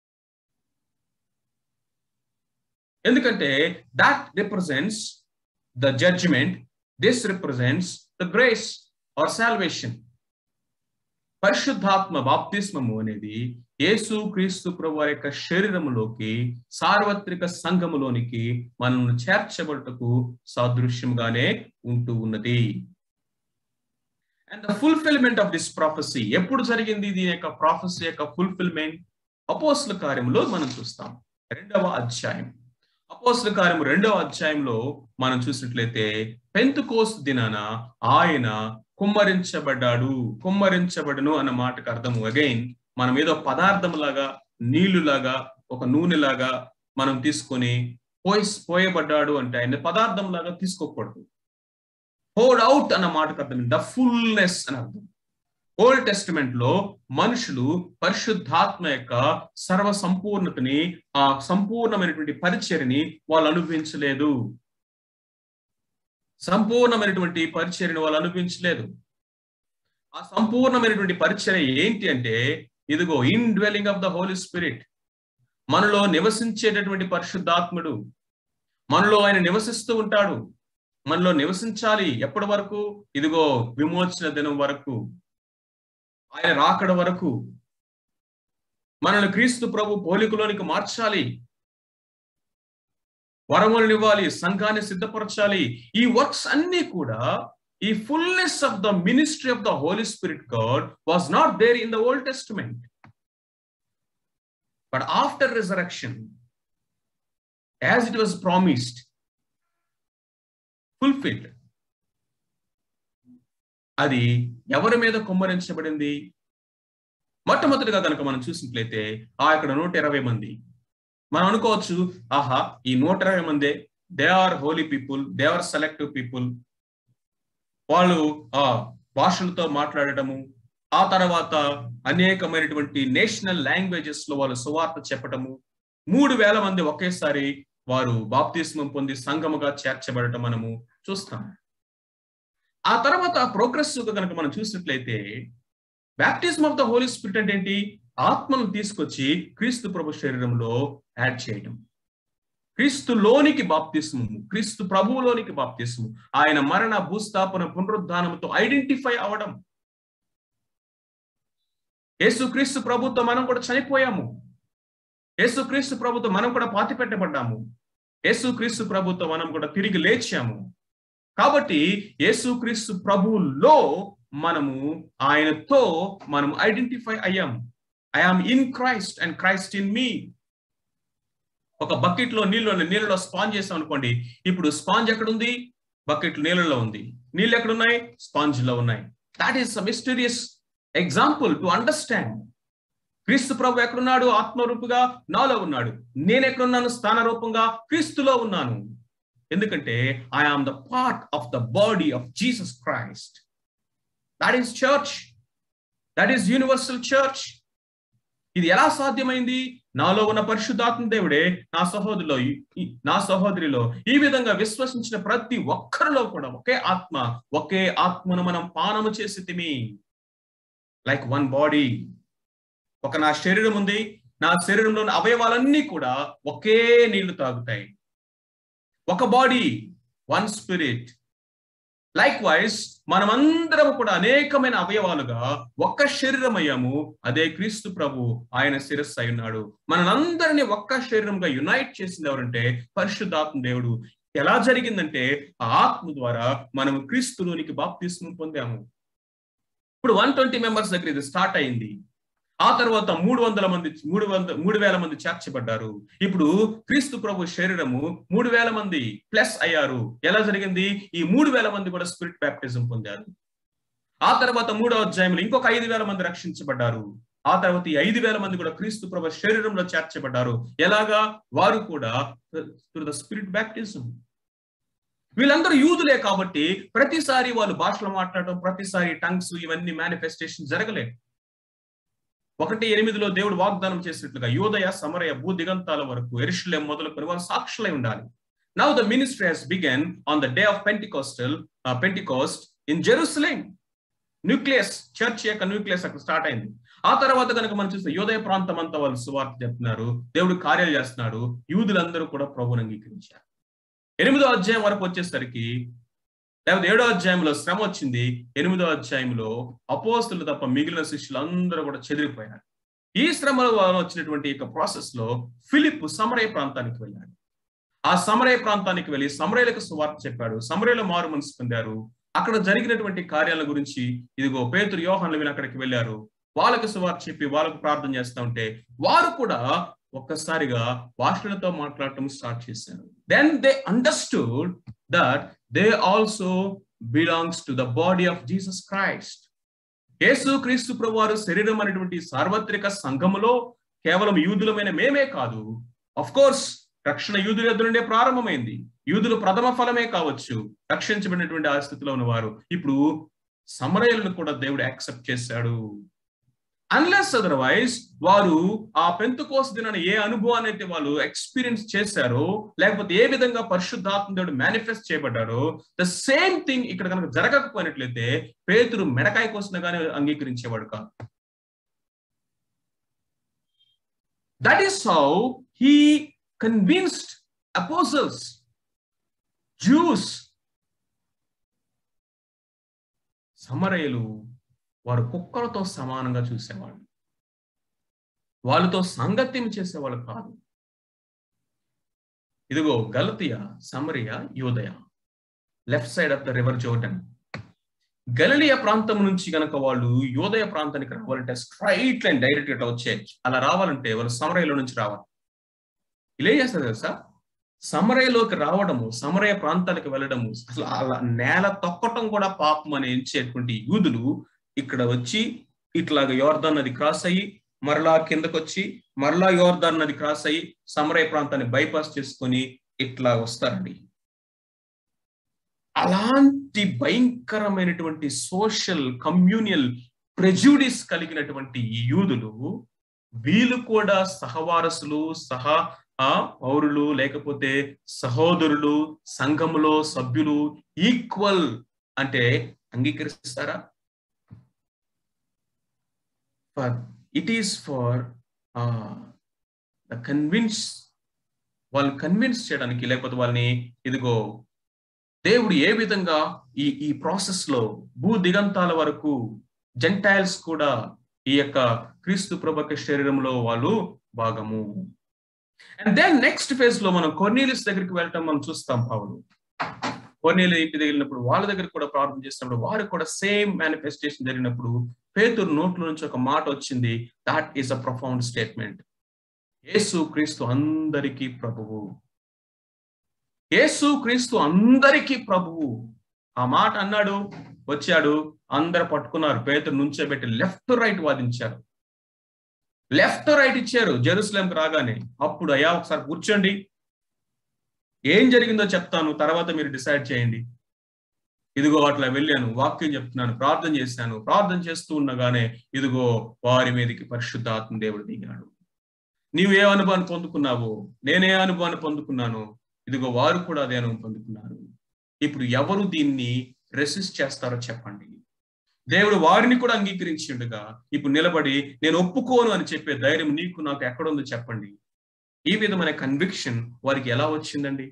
ఎందుకంటే that represents the judgement this represents the grace or salvation పరిశుద్ధాత్మ బాప్తిస్మము అనేది యేసు క్రీస్తు ప్రభు వారి యొక్క శరీరములోకి సార్వత్రిక సంఘములోనికి మనల్ని చేర్చబడుటకు సాదృశ్యంగానే ఉంటూ ఉన్నది and the fulfilment of this prophecy ఎప్పుడు జరిగింది దీని యొక్క ప్రాఫెసీ యొక్క ఫుల్ఫిల్మెంట్ అపోస్ల కార్యములో మనం చూస్తాం రెండవ అధ్యాయం అపోస్ల కార్యము రెండవ అధ్యాయంలో మనం చూసినట్లయితే పెంతుకోస్ దినాన ఆయన కుమ్మరించబడ్డాడు కుమ్మరించబడును అన్న మాటకు అర్థము అగైన్ మనం ఏదో పదార్థం లాగా నీళ్లు లాగా ఒక నూనె లాగా మనం తీసుకొని పోయి పోయబడ్డాడు అంటే ఆయన పదార్థం లాగా తీసుకోకూడదు హోల్డ్ అవుట్ అన్న మాటకు అర్థం ద ఫుల్నెస్ అని అర్థం ఓల్డ్ టెస్టిమెంట్ లో మనుషులు పరిశుద్ధాత్మ యొక్క సర్వ సంపూర్ణతని ఆ సంపూర్ణమైనటువంటి పరిచర్ని వాళ్ళు అనుభవించలేదు సంపూర్ణమైనటువంటి పరిచర్ని వాళ్ళు అనుభవించలేదు ఆ సంపూర్ణమైనటువంటి పరిచర్య ఏంటి అంటే ఇదిగో indwelling of the holy spirit మనలో నివసించేటటువంటి పరిశుద్ధాత్ముడు మనలో ఆయన నివసిస్తూ ఉంటాడు మనలో నివసించాలి ఎప్పటి వరకు ఇదిగో విమోచన దినం వరకు ఆయన రాకడ వరకు మనల్ని క్రీస్తు ప్రభు పోలికలోనికి మార్చాలి వరములనివ్వాలి సంఘాన్ని సిద్ధపరచాలి ఈ వర్క్స్ అన్ని కూడా ఈ fullness of the ministry of the holy spirit god was not there in the old testament but after resurrection as it was promised fulfilled అది ఎవరి మీద కుమ్మరించబడింది మొట్టమొదటిగా కనుక మనం చూసినట్లయితే ఆ ఇక్కడ నూట ఇరవై మంది మనం అనుకోవచ్చు ఆహా ఈ నూట ఇరవై మందే they are holy people they are selective people వాళ్ళు ఆ భాషలతో మాట్లాడటము ఆ తర్వాత అనేకమైనటువంటి నేషనల్ లాంగ్వేజెస్ లో వాళ్ళు సువార్త చెప్పటము మూడు వేల మంది ఒకేసారి వారు బాప్తిస్మం పొంది సంఘముగా చేర్చబడటం మనము చూస్తాం ఆ తర్వాత ప్రోగ్రెసివ్ గా కనుక మనం చూసినట్లయితే baptism of the holy spirit అంటే ఏంటి ఆత్మను తీసుకొచ్చి క్రీస్తు ప్రభు శరీరంలో యాడ్ చేయడం క్రీస్తులోనికి బాప్తిస్మము క్రీస్తు ప్రభువులోనికి బాప్తిస్ము ఆయన మరణ భూస్థాపన పునరుద్ధానంతో ఐడెంటిఫై అవడం యేసుక్రీస్తు ప్రభుతో మనం కూడా చనిపోయాము యేసుక్రీస్తు ప్రభుతో మనం కూడా పాతి పెట్టబడ్డాము యేసుక్రీస్తు ప్రభుతో మనం కూడా తిరిగి లేచాము కాబట్టి యేసుక్రీస్తు ప్రభువులో మనము ఆయనతో మనం ఐడెంటిఫై అయ్యాం I am in Christ and Christ in me ఒక బకెట్ లో నీళ్ళు నీళ్ళలో స్పాంజ్ చేసాం అనుకోండి ఇప్పుడు స్పాంజ్ ఎక్కడుంది బకెట్ నీళ్ళలో ఉంది నీళ్ళు ఎక్కడున్నాయి స్పాంజ్ లో ఉన్నాయి that is mysterious example to understand క్రీస్తు ప్రభు ఎక్కడున్నాడు ఆత్మరూపుగా నాలో ఉన్నాడు నేను ఎక్కడున్నాను స్థాన రూపంగా క్రీస్తులో ఉన్నాను ఎందుకంటే I am the part of the body of Jesus Christ that is church that is universal church ఇది ఎలా సాధ్యమైంది నాలో ఉన్న పరిశుద్ధాత్మ దేవుడే నా సహోదరిలో నా సహోదరిలో ఈ విధంగా విశ్వసించిన ప్రతి ఒక్కరిలో కూడా ఒకే ఆత్మ ఒకే ఆత్మను మనం పానము చేసి తిమి లైక్ వన్ బాడీ ఒక నా శరీరం ఉంది నా శరీరంలోని అవయవాలన్నీ కూడా ఒకే నీళ్లు తాగుతాయి ఒక body one spirit likewise మనమందరం కూడా అనేకమైన అవయవాలుగా ఒక్క శరీరం అయ్యాము అదే క్రీస్తు ప్రభు ఆయన శిరస్సు అయి ఉన్నాడు మనందరినీ ఒక్క శరీరంగా యునైట్ చేసింది ఎవరంటే పరిశుద్ధాత్మ దేవుడు ఎలా జరిగిందంటే ఆ ఆత్మ ద్వారా మనం క్రీస్తులోనికి బాప్తిస్మం పొందాము ఇప్పుడు వన్ ట్వంటీ మెంబర్స్ దగ్గర ఇది స్టార్ట్ అయింది ఆ తర్వాత మూడు వందల మంది మూడు వంద మూడు వేల మంది చేర్చబడ్డారు ఇప్పుడు క్రీస్తు ప్రభు శరీరము మూడు వేల మంది ప్లస్ అయ్యారు ఎలా జరిగింది ఈ మూడు వేల మంది కూడా స్పిరిట్ బ్యాప్టిజం పొందారు ఆ తర్వాత మూడో అధ్యాయంలో ఇంకొక ఐదు వేల మంది రక్షించబడ్డారు ఆ తర్వాత ఈ ఐదు వేల మంది కూడా క్రీస్తు ప్రభు శరీరంలో చేర్చబడ్డారు ఎలాగా వారు కూడా ద స్పిరిట్ బ్యాప్టిజం వీళ్ళందరూ యూదులే కాబట్టి ప్రతిసారి వాళ్ళు భాషలు మాట్లాడటం ప్రతిసారి టంగ్స్ ఇవన్నీ మేనిఫెస్టేషన్ జరగలేదు ఒకటి ఎనిమిదిలో దేవుడు వాగ్దానం చేసినట్లుగా యోదయ సమరయ భూ దిగంతాల వరకు ఎరుషులేం మొదలుకొని వారు సాక్షులై ఉండాలి now the ministry has begun on the day of Pentecostal Pentecost in Jerusalem nucleus church యొక్క న్యూక్లియస్ అక్కడ స్టార్ట్ అయింది ఆ తర్వాత కనుక మనం చూస్తే యోదయ ప్రాంతం అంతా వాళ్ళు సువార్త చెప్తున్నారు దేవుడు కార్యాలు చేస్తున్నాడు యూదులందరూ కూడా ప్రభుని అంగీకరించారు ఎనిమిదో అధ్యాయం వరకు వచ్చేసరికి లేకపోతే ఏడో అధ్యాయంలో శ్రమ వచ్చింది ఎనిమిదో అధ్యాయంలో అపోస్తులు తప్ప మిగిలిన శిష్యులు అందరూ కూడా చెదిరిపోయారు ఈ శ్రమలో వచ్చినటువంటి యొక్క ప్రాసెస్ లో ఫిలిప్ సమరయ ప్రాంతానికి వెళ్ళాడు ఆ సమరయ ప్రాంతానికి వెళ్ళి సమరయులకు సువార్త చెప్పాడు సమరయుల మారు మనసు పొందారు అక్కడ జరిగినటువంటి కార్యాల గురించి ఇదిగో పేతురు యోహాన్లు వీళ్ళు అక్కడికి వెళ్ళారు వాళ్ళకి సువార్త చెప్పి వాళ్ళకు ప్రార్థన చేస్తూ ఉంటే వారు కూడా ఒక్కసారిగా భాషలతో మాట్లాడటం స్టార్ట్ చేశారు then they understood that they also belongs to the body of Jesus Christ యేసు క్రీస్తు ప్రభువారు శరీరం అనేటువంటి సార్వత్రిక సంఘములో కేవలం యూదులమైన మేమే కాదు అఫ్ కోర్స్ రక్షణ యూదుల ఎదురు నుండే ప్రారంభమైంది యూదులు ప్రథమ ఫలమే కావచ్చు రక్షించబడినటువంటి ఆ స్థితిలో ఉన్నవారు ఇప్పుడు సమరయులను కూడా దేవుడు యాక్సెప్ట్ చేశాడు అన్లెస్ అదర్వైజ్ వారు ఆ పెంతుకోస దినాన్ని ఏ అనుభవాన్ని అయితే వాళ్ళు ఎక్స్పీరియన్స్ చేశారో లేకపోతే ఏ విధంగా పరిశుద్ధాత్మ దేవుడు మేనిఫెస్ట్ చేయబడ్డారో ద సేమ్ థింగ్ ఇక్కడ కనుక జరగకపోయినట్లయితే పేతురు మెడకాయ కోసిన కానీ అంగీకరించేవాడు కాదు that is how he convinced apostles Jews సమరయులు వారు కుక్కలతో సమానంగా చూసేవాళ్ళు వాళ్ళతో సంగత్యం చేసేవాళ్ళు కాదు ఇదిగో గలతియా సమరియా యోదయ left side of the river Jordan గలలియా ప్రాంతం నుంచి గనక వాళ్ళు యోదయ ప్రాంతానికి రావాలంటే స్ట్రైట్ లైన్ డైరెక్ట్ గా వచ్చే అలా రావాలంటే వాళ్ళు సమరయలో నుంచి రావాలి ఇలా చేస్తారు తెలుసా సమరయలోకి రావడము సమరయ ప్రాంతాలకు వెళ్ళడము అసలు అలా నేల తొక్కటం కూడా పాపం అని ఎంచేటువంటి యూదులు ఇక్కడ వచ్చి ఇట్లాగ యోర్దాన్ నది క్రాస్ అయ్యి మరలా కిందకు వచ్చి మరలా యోర్దాన్ నది క్రాస్ అయ్యి సమరయ ప్రాంతాన్ని బైపాస్ చేసుకొని ఇట్లా వస్తారండి అలాంటి భయంకరమైనటువంటి సోషల్ కమ్యూనియల్ ప్రెజ్యూడిస్ కలిగినటువంటి ఈ యూదులు వీళ్ళు కూడా సహవారసులు సహా ఆ పౌరులు లేకపోతే సహోదరులు సంఘములో సభ్యులు ఈక్వల్ అంటే అంగీకరిస్తారా for it is for the convince వాళ్ళు కన్విన్స్ చేయడానికి లేకపోతే వాళ్ళని ఇదిగో దేవుడు ఏ విధంగా ఈ ఈ ప్రాసెస్ లో భూ దిగంతాల వరకు జెంటైల్స్ కూడా ఈ యొక్క క్రీస్తు ప్రభక శరీరంలో వాళ్ళు భాగము అండ్ దెన్ నెక్స్ట్ ఫేజ్ లో మనం కొర్నీలిస్ దగ్గరికి వెళ్ళటం మనం చూస్తాం పౌలు కొన్నేళ్ళ ఇంటి వెళ్ళినప్పుడు వాళ్ళ దగ్గర కూడా ప్రార్థన చేసినప్పుడు వారికి కూడా సేమ్ మేనిఫెస్టేషన్ జరిగినప్పుడు పేతురు నోట్ల నుంచి ఒక మాట వచ్చింది that is a profound statement యేసు క్రీస్తు అందరికీ ప్రభువు యేసు క్రీస్తు అందరికీ ప్రభువు ఆ మాట అన్నాడు వచ్చాడు అందరు పట్టుకున్నారు పేతురు నుంచోబెట్టి లెఫ్ట్ రైట్ వాదించారు లెఫ్ట్ రైట్ ఇచ్చారు జెరూసలేంకి రాగానే అప్పుడు అయ్యా ఒకసారి కూర్చోండి ఏం జరిగిందో చెప్తాను తర్వాత మీరు డిసైడ్ చేయండి ఇదిగో అట్లా వెళ్ళాను వాక్యం చెప్తున్నాను ప్రార్థన చేశాను ప్రార్థన చేస్తూ ఉండగానే ఇదిగో వారి మీదకి పరిశుద్ధాత్మ దేవుడు దిగాడు నీవు ఏ అనుభవాన్ని పొందుకున్నావు నేనే అనుభవాన్ని పొందుకున్నాను ఇదిగో వారు కూడా అదే అనుభవం పొందుకున్నారు ఇప్పుడు ఎవరు దీన్ని రెసిస్ట్ చేస్తారో చెప్పండి దేవుడు వారిని కూడా అంగీకరించిండుగా ఇప్పుడు నిలబడి నేను ఒప్పుకోను అని చెప్పే ధైర్యం నీకు నాకు ఎక్కడుందో చెప్పండి ఈ విధమైన కన్విక్షన్ వారికి ఎలా వచ్చిందండి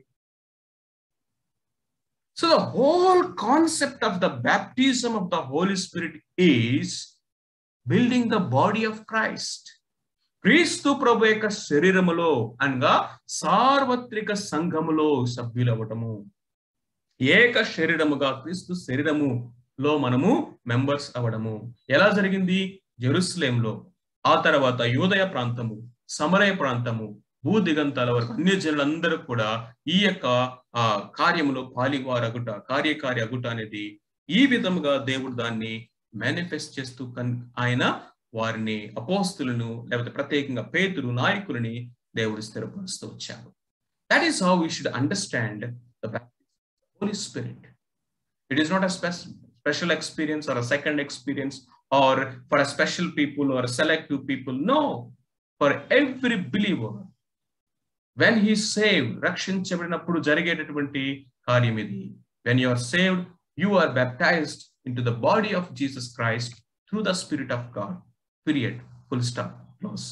so the whole concept of the baptism of the holy spirit is building the body of Christ క్రీస్తు ప్రభు యొక్క శరీరములో అనగా సార్వత్రిక సంఘములో సభ్యులవ్వటము ఏక శరీరముగా క్రీస్తు శరీరములో మనము మెంబర్స్ అవ్వడము ఎలా జరిగింది జెరూసలేంలో ఆ తర్వాత యూదయ ప్రాంతము సమరయ ప్రాంతము భూ దిగంతాల వరకు అన్ని జనులందరూ కూడా ఈ యొక్క ఆ కార్యములో పాలివారగుట కార్యకారి అగుట అనేది ఈ విధముగా దేవుడు దాన్ని మేనిఫెస్ట్ చేస్తూ కన్ ఆయన వారిని అపోస్తులను లేకపోతే ప్రత్యేకంగా పేతురు నాయకులని దేవుడు స్థిరపరుస్తూ వచ్చారు that is how we should understand the holy spirit it is not a special experience or a second experience or for a special people or selective people no for every believer when he save రక్షించబడినప్పుడు జరిగేటటువంటి కార్యం ఇది when you are saved you are baptised into the body of Jesus Christ through the spirit of God period full stop close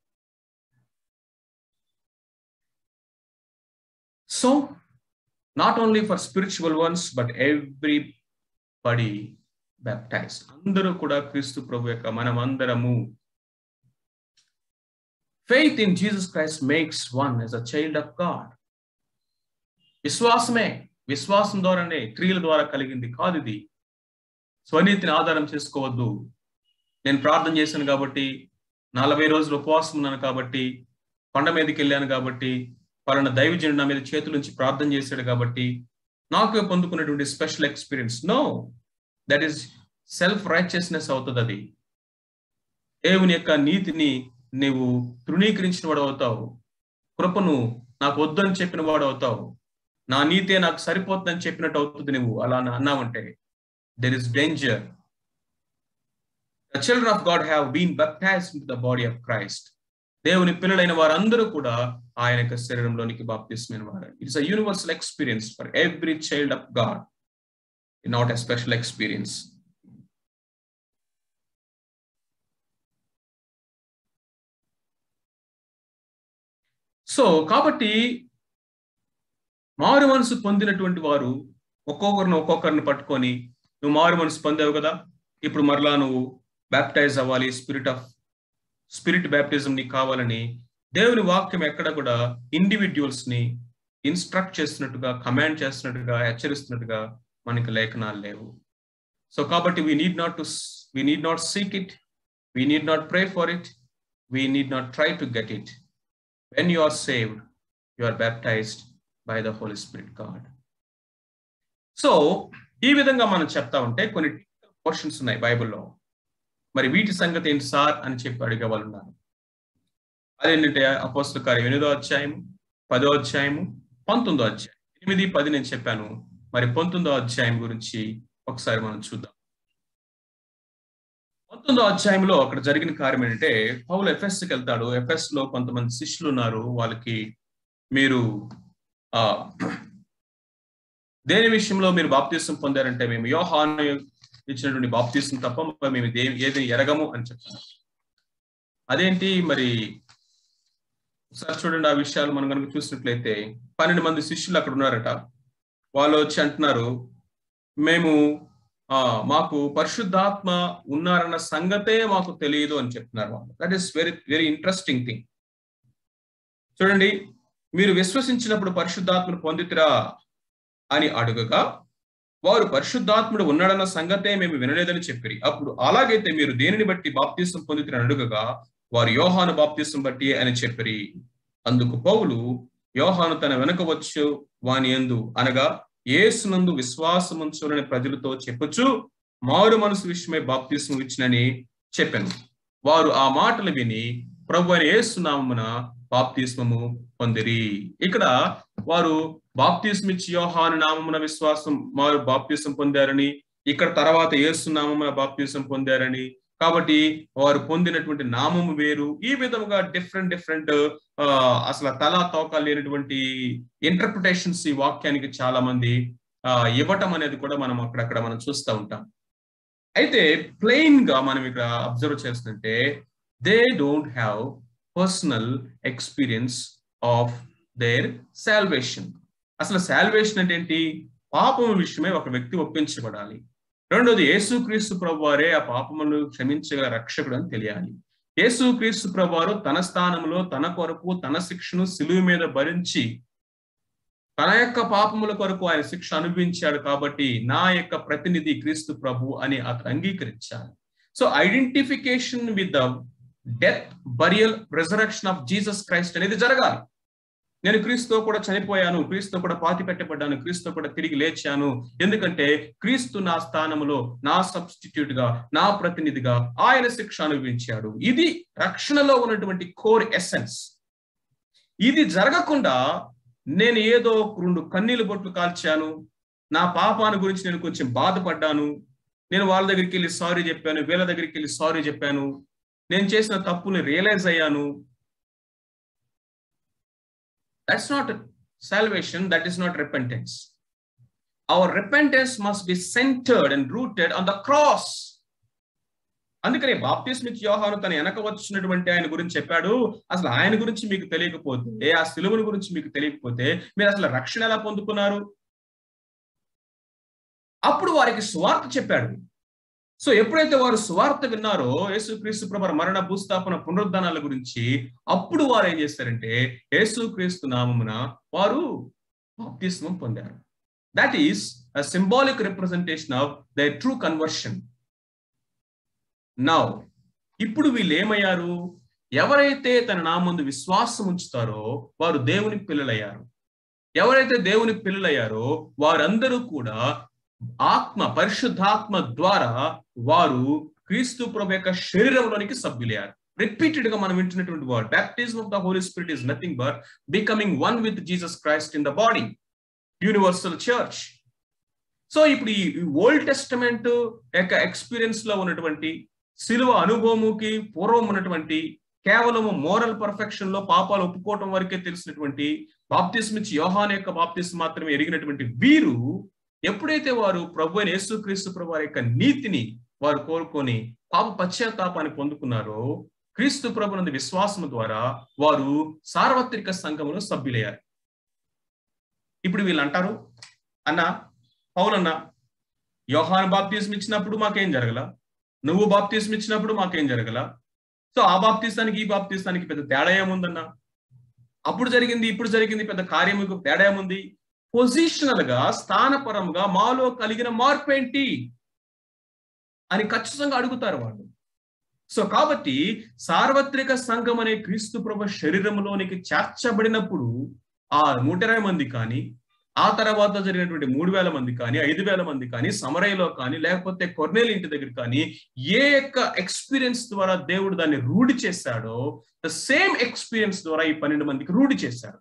so not only for spiritual once but everybody baptised అందరూ కూడా క్రీస్తు ప్రభు యొక్క మనం అందరము faith in Jesus Christ makes one as a child of God విశ్వాసమే విశ్వాసం ద్వారానే క్రియల ద్వారా కలిగింది కాదు ఇది స్వనీతిని ఆధారం చేసుకోవద్దు నేను ప్రార్థన చేశాను కాబట్టి నలభై రోజులు ఉపవాసం ఉన్నాను కాబట్టి కొండ మీదకి వెళ్ళాను కాబట్టి పలానా దైవజనుడు నా మీద చేతుల నుంచి ప్రార్థన చేశాడు కాబట్టి నాకు పొందుకున్నటువంటి special experience no that is self righteousness అవుతుంది అది దేవుని యొక్క నీతిని నీవు తృణీకరించిన వాడు అవుతావు కృపను నాకు వద్దని చెప్పిన వాడు అవుతావు నా నీతే నాకు సరిపోతుందని చెప్పినట్టు అవుతుంది నువ్వు అలా అన్నావంటే there is danger the children of God have been baptised in the body of Christ దేవుని పిల్లలైన వారందరూ కూడా ఆయన యొక్క శరీరంలోనికి బాప్తిస్మైన వారు it's a universal experience for every child of God not a special experience so కాబట్టి మారు మనసు పొందినటువంటి వారు ఒక్కొక్కరిని ఒక్కొక్కరిని పట్టుకొని నువ్వు మారు మనసు పొందావు కదా ఇప్పుడు మరలా నువ్వు బ్యాప్టైజ్ అవ్వాలి స్పిరిట్ ఆఫ్ స్పిరిట్ బ్యాప్టిజం నీకు కావాలని దేవుని వాక్యం ఎక్కడ కూడా ఇండివిజువల్స్ ని ఇన్స్ట్రక్ట్ చేస్తున్నట్టుగా కమాండ్ చేస్తున్నట్టుగా హెచ్చరిస్తున్నట్టుగా మనకి లేఖనాలు లేవు సో కాబట్టి we need not to we need not seek it we need not pray for it we need not try to get it when you are saved you are baptised by the holy spirit God so ఈ విధంగా మనం చెప్తా ఉంటే కొన్ని portions ఉన్నాయి బైబిల్లో మరి వీటి సంగతి ఏంటి సార్ అని చెప్పి అడిగే వాళ్ళు ఉన్నారు అదేంటంటే అపోస్తల కార్యం ఎనిమిదో అధ్యాయము పదో అధ్యాయము పంతొమ్మిదో అధ్యాయం ఎనిమిది పది నేను చెప్పాను మరి పంతొమ్మిదో అధ్యాయం గురించి ఒకసారి మనం చూద్దాం పంతొమ్మిదో అధ్యాయంలో అక్కడ జరిగిన కార్యం ఏంటంటే పౌలు ఎఫ్ఎస్కి వెళ్తాడు ఎఫ్ఎస్ లో కొంతమంది శిష్యులు ఉన్నారు వాళ్ళకి మీరు ఆ దేని విషయంలో మీరు బాప్తీసం పొందారంటే మేము యోహాను ఇచ్చినటువంటి బాప్తీసం తప్ప మేము ఏది ఎరగము అని చెప్తాను అదేంటి మరి ఒకసారి చూడండి ఆ విషయాలు మనం కనుక చూసినట్లయితే పన్నెండు మంది శిష్యులు అక్కడ ఉన్నారట వాళ్ళు వచ్చి అంటున్నారు మేము ఆ మాకు పరిశుద్ధాత్మ ఉన్నారన్న సంగతే మాకు తెలియదు అని చెప్తున్నారు వాళ్ళు that is very very interesting thing చూడండి మీరు విశ్వసించినప్పుడు పరిశుద్ధాత్మను పొందితిరా అని అడుగగా వారు పరిశుద్ధాత్ముడు ఉన్నాడన్న సంగతే మేము వినలేదని చెప్పిరి అప్పుడు అలాగైతే మీరు దేనిని బట్టి బాప్తీసం పొందుతున్న అడుగగా వారు యోహాను బాప్తీసం బట్టి అని చెప్పిరి అందుకు పౌలు యోహాను తన వెనుక వచ్చు వాని ఎందు అనగా ఏసునందు విశ్వాసముంచులని ప్రజలతో చెప్పొచ్చు మారు మనసు విషయమై బాప్తీసం ఇచ్చినని చెప్పాను వారు ఆ మాటలు విని ప్రభు అని ఏసునామమున బాప్తిస్మము పొందిరి ఇక్కడ వారు బాప్తిస్మ ఇచ్చి యోహాను నామమున విశ్వాసం వారు బాప్తిసం పొందారని ఇక్కడ తర్వాత ఏసునామమున బాప్తిసం పొందారని కాబట్టి వారు పొందినటువంటి నామము వేరు ఈ విధముగా డిఫరెంట్ డిఫరెంట్ అసలు తలా తోక లేనటువంటి ఇంటర్ప్రిటేషన్స్ ఈ వాక్యానికి చాలా మంది ఇవ్వటం అనేది కూడా మనం అక్కడక్కడ మనం చూస్తూ ఉంటాం అయితే ప్లెయిన్ గా మనం ఇక్కడ అబ్జర్వ్ చేస్తుంటే they don't have personal experience of their salvation అసలు శాల్వేషన్ అంటే ఏంటి పాపం విషయమే ఒక వ్యక్తి ఒప్పించబడాలి రెండోది యేసుక్రీస్తు ప్రభు వారే ఆ పాపములను క్షమించగల రక్షకుడు అని తెలియాలి యేసుక్రీస్తు ప్రభు వారు తన స్థానంలో తన కొరకు తన శిక్షను సిలువు మీద భరించి తన యొక్క పాపముల కొరకు ఆయన శిక్ష అనుభవించాడు కాబట్టి నా యొక్క ప్రతినిధి క్రీస్తు ప్రభు అని అతను అంగీకరించాలి so identification with the death burial resurrection of Jesus Christ అనేది జరగాలి నేను క్రీస్తుతో కూడా చనిపోయాను క్రీస్తుతో కూడా పాతి పెట్టబడ్డాను క్రీస్తుతో కూడా తిరిగి లేచాను ఎందుకంటే క్రీస్తు నా స్థానంలో నా సబ్స్టిట్యూట్ గా నా ప్రతినిధిగా ఆయన శిక్ష అనుభవించాడు ఇది రక్షణలో ఉన్నటువంటి కోర్ ఎసెన్స్ ఇది జరగకుండా నేను ఏదో రెండు కన్నీళ్ళు బొట్లు కాల్చాను నా పాపాన్ని గురించి నేను కొంచెం బాధపడ్డాను నేను వాళ్ళ దగ్గరికి వెళ్ళి సారీ చెప్పాను వీళ్ళ దగ్గరికి వెళ్ళి సారీ చెప్పాను నేను చేసిన తప్పుని రియలైజ్ అయ్యాను that's not salvation that is not repentance our repentance must be centred and rooted on the cross అందుకని బాప్తిస్మిత్ యోహాను తన వెనక వచ్చినటువంటి ఆయన గురించి చెప్పాడు అసలు ఆయన గురించి మీకు తెలియకపోతే ఆ సిలువను గురించి మీకు తెలియకపోతే మీరు అసలు రక్షణ ఎలా పొందుకున్నారు అప్పుడు వారికి స్వార్థ చెప్పాడు సో ఎప్పుడైతే వారు స్వార్థ విన్నారో యేసుక్రీస్తు ప్రభు మరణ భూస్థాపన పునరుద్ధానాల గురించి అప్పుడు వారు ఏం చేస్తారంటే యేసుక్రీస్తు నామమున వారు బాప్తిస్మం పొందారు that is a symbolic representation of the true conversion now ఇప్పుడు వీళ్ళు ఏమయ్యారు ఎవరైతే తన నామందు విశ్వాసం ఉంచుతారో వారు దేవుని పిల్లలయ్యారు ఎవరైతే దేవుని పిల్లలయ్యారో వారందరూ కూడా ఆత్మ పరిశుద్ధాత్మ ద్వారా వారు క్రీస్తు ప్రభు యొక్క శరీరంలోనికి సభ్యులయ్యారు రిపీటెడ్ గా మనం వింటున్నటువంటి word baptism of the holy spirit is nothing but becoming one with Jesus Christ in the body universal church so ఇప్పుడు ఈ ఓల్డ్ టెస్టమెంట్ యొక్క ఎక్స్పీరియన్స్ లో ఉన్నటువంటి శిలువ అనుభవముకి పూర్వం ఉన్నటువంటి కేవలము మోరల్ పర్ఫెక్షన్ లో పాపాలు ఒప్పుకోవటం వరకే తెలిసినటువంటి బాప్తిస్మ ఇచ్చి యోహాన్ యొక్క బాప్తిస్మ మాత్రమే ఎరిగినటువంటి వీరు ఎప్పుడైతే వారు ప్రభు అయిన యేసుక్రీస్తు ప్రభు వారి యొక్క నీతిని వారు కోరుకొని పాప పశ్చాత్తాపాన్ని పొందుకున్నారో క్రీస్తు ప్రభునందు విశ్వాసం ద్వారా వారు సార్వత్రిక సంఘములో సభ్యులయ్యారు ఇప్పుడు వీళ్ళు అంటారు అన్న పౌలన్న యోహాను బాప్తీసం ఇచ్చినప్పుడు మాకేం జరగల నువ్వు బాప్తీసం ఇచ్చినప్పుడు మాకేం జరగల సో ఆ బాప్తీసానికి ఈ బాప్తీసానికి పెద్ద తేడా ఏముందన్న అప్పుడు జరిగింది ఇప్పుడు జరిగింది పెద్ద కార్యముకు తేడా ఏముంది పొజిషనల్ గా స్థానపరంగా మాలో కలిగిన మార్పు ఏంటి అని ఖచ్చితంగా అడుగుతారు వాళ్ళు సో కాబట్టి సార్వత్రిక సంఘం అనే క్రీస్తు ప్రభు శరీరంలోనికి చేర్చబడినప్పుడు ఆ నూట ఇరవై మంది కానీ ఆ తర్వాత జరిగినటువంటి మూడు వేల మంది కానీ ఐదు వేల మంది కానీ సమరయలో కానీ లేకపోతే కొర్నేలు ఇంటి దగ్గర కానీ ఏ యొక్క ఎక్స్పీరియన్స్ ద్వారా దేవుడు దాన్ని రూఢి చేశాడో ద సేమ్ ఎక్స్పీరియన్స్ ద్వారా ఈ పన్నెండు మందికి రూఢి చేశాడు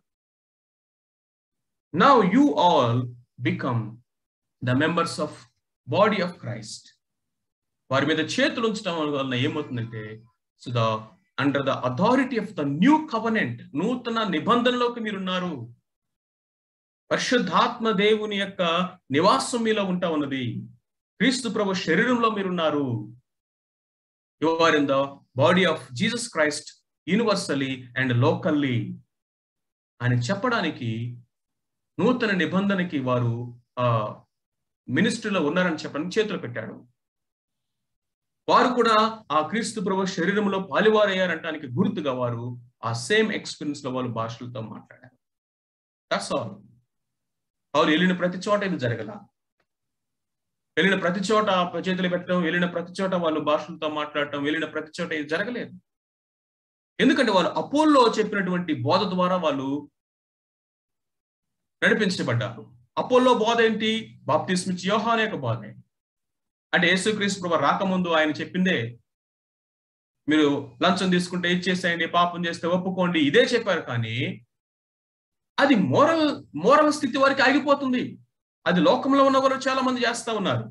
now you all become the members of body of Christ వారి మీద చేతులు ఉంచడం వలన ఏమవుతుందంటే so the under the authority of the new covenant నూతన నిబంధనలోకి మీరున్నారు పరిశుద్ధాత్మ దేవుని యొక్క నివాసం మీలో ఉంటా ఉన్నది క్రీస్తు ప్రభు శరీరంలో మీరున్నారు you are in the body of Jesus Christ universally and locally అని చెప్పడానికి నూతన నిబంధనకి వారు ఆ మినిస్ట్రీలో ఉన్నారని చెప్పడానికి చేతులు పెట్టాడు వారు కూడా ఆ క్రీస్తు ప్రభు శరీరంలో పాలివారయ్యారంటానికి గుర్తుగా వారు ఆ సేమ్ ఎక్స్పీరియన్స్ లో వాళ్ళు భాషలతో మాట్లాడారు దట్స్ ఆల్ పౌలు వెళ్ళిన ప్రతి చోట ఇది జరగల వెళ్ళిన ప్రతి చోట చేతులు పెట్టడం వెళ్ళిన ప్రతి చోట వాళ్ళు భాషలతో మాట్లాడటం వెళ్ళిన ప్రతి చోట ఇది జరగలేదు ఎందుకంటే వాళ్ళు అపోల్లో చెప్పినటువంటి బోధ ద్వారా వాళ్ళు నడిపించబడ్డారు అపోల్లో బోధ ఏంటి బాప్తిస్మిచ్ యోహాన్ యొక్క బోధ అంటే యేసుక్రీస్తు ప్రభు రాకముందు ఆయన చెప్పిందే మీరు లంచం తీసుకుంటే ఇచ్చేసేయండి పాపం చేస్తే ఒప్పుకోండి ఇదే చెప్పారు కానీ అది మోరల్ మోరల్ స్థితి వరకు ఆగిపోతుంది అది లోకంలో ఉన్న వారు చాలా మంది చేస్తా ఉన్నారు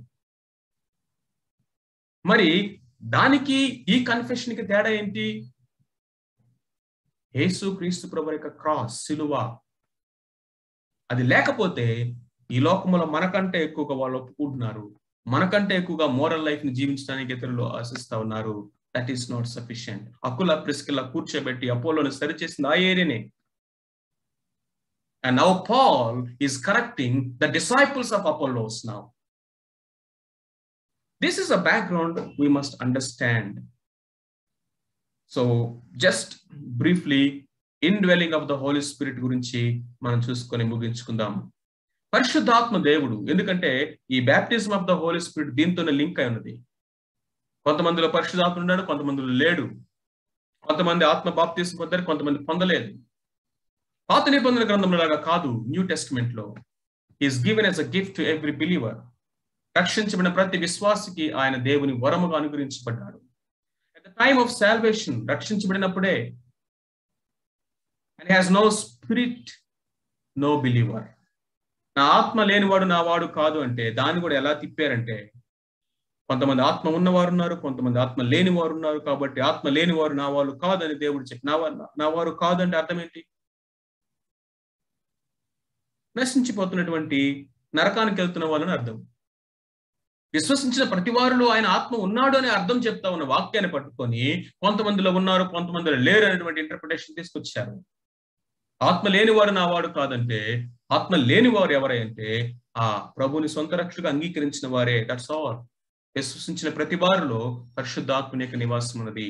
మరి దానికి ఈ కన్ఫెషన్ కి తేడా ఏంటి యేసు క్రీస్తు ప్రభు యొక్క క్రాస్ సిలువ అది లేకపోతే ఈ లోకంలో మనకంటే ఎక్కువగా వాళ్ళు ఒప్పుకుంటున్నారు మనకంటే ఎక్కువగా మోరల్ లైఫ్ ని జీవించడానికి ఇతరులు ఆశిస్తా ఉన్నారు that is not sufficient Aquila Priscilla కూర్చోబెట్టి అపోలోని సరిచేసింది ఆ ఏరియానే And now Paul is correcting the disciples of Apollos now. This is a background we must understand. So, just briefly, indwelling of the Holy Spirit గురించి మనం చూసుకొని ముగించుకుందాం పరిశుద్ధాత్మ దేవుడు ఎందుకంటే ఈ baptism of the holy spirit దీంతోనే లింక్ అయి ఉన్నది కొంతమందిలో పరిశుద్ధాత్మ ఉన్నాడు కొంతమందిలో లేడు కొంతమంది ఆత్మ బాప్తిజం పొందారు కొంతమంది పొందలేదు పాత నిబంధన గ్రంథంలో లాగా కాదు న్యూ టెస్ట్మెంట్ లో is given as a gift to every believer రక్షించబడిన ప్రతి విశ్వాసికి ఆయన దేవుని వరముగా అనుగ్రహించబడ్డాడు at the time of salvation రక్షించబడినప్పుడే and has no spirit no believer నా ఆత్మ లేనివాడు నా వాడు కాదు అంటే దాన్ని కూడా ఎలా తిప్పారంటే కొంతమంది ఆత్మ ఉన్నవారు ఉన్నారు కొంతమంది ఆత్మ లేని వారు ఉన్నారు కాబట్టి ఆత్మ లేని వారు నా వాళ్ళు కాదని దేవుడు చెప్పి నా వారు నా వారు కాదు అంటే అర్థం ఏంటి నశించిపోతున్నటువంటి నరకానికి వెళ్తున్న వాళ్ళని అర్థం విశ్వసించిన ప్రతి వారిలో ఆయన ఆత్మ ఉన్నాడు అనే అర్థం చెప్తా ఉన్న వాక్యాన్ని పట్టుకొని కొంతమందిలో ఉన్నారు కొంతమందిలో లేరు అనేటువంటి ఇంటర్ప్రిటేషన్ తీసుకొచ్చారు ఆత్మ లేని వారు నా వాడు కాదంటే ఆత్మ లేని వారు ఎవరై అంటే ఆ ప్రభుని సొంత రక్షగా అంగీకరించిన వారే దట్స్ ఆల్ విశ్వసించిన ప్రతి వారిలో పరిశుద్ధాత్మని యొక్క నివాసం ఉన్నది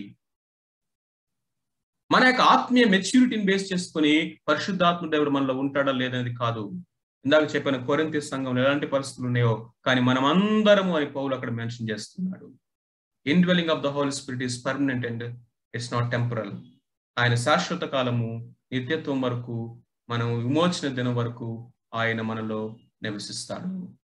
మన యొక్క ఆత్మీయ మెచ్యూరిటీని బేస్ చేసుకుని పరిశుద్ధాత్మ దేవుడు మనలో ఉంటాడా లేదనేది కాదు ఇందాక చెప్పిన కొరింతి సంఘంలో ఎలాంటి పరిస్థితులు ఉన్నాయో కానీ మనం అందరము అని పౌలు అక్కడ మెన్షన్ చేస్తున్నాడు indwelling of the whole spirit is permanent and it's not temporal ఆయన శాశ్వత కాలము నిత్యత్వం వరకు మనం విమోచన దినం వరకు ఆయన మనలో నివసిస్తాడు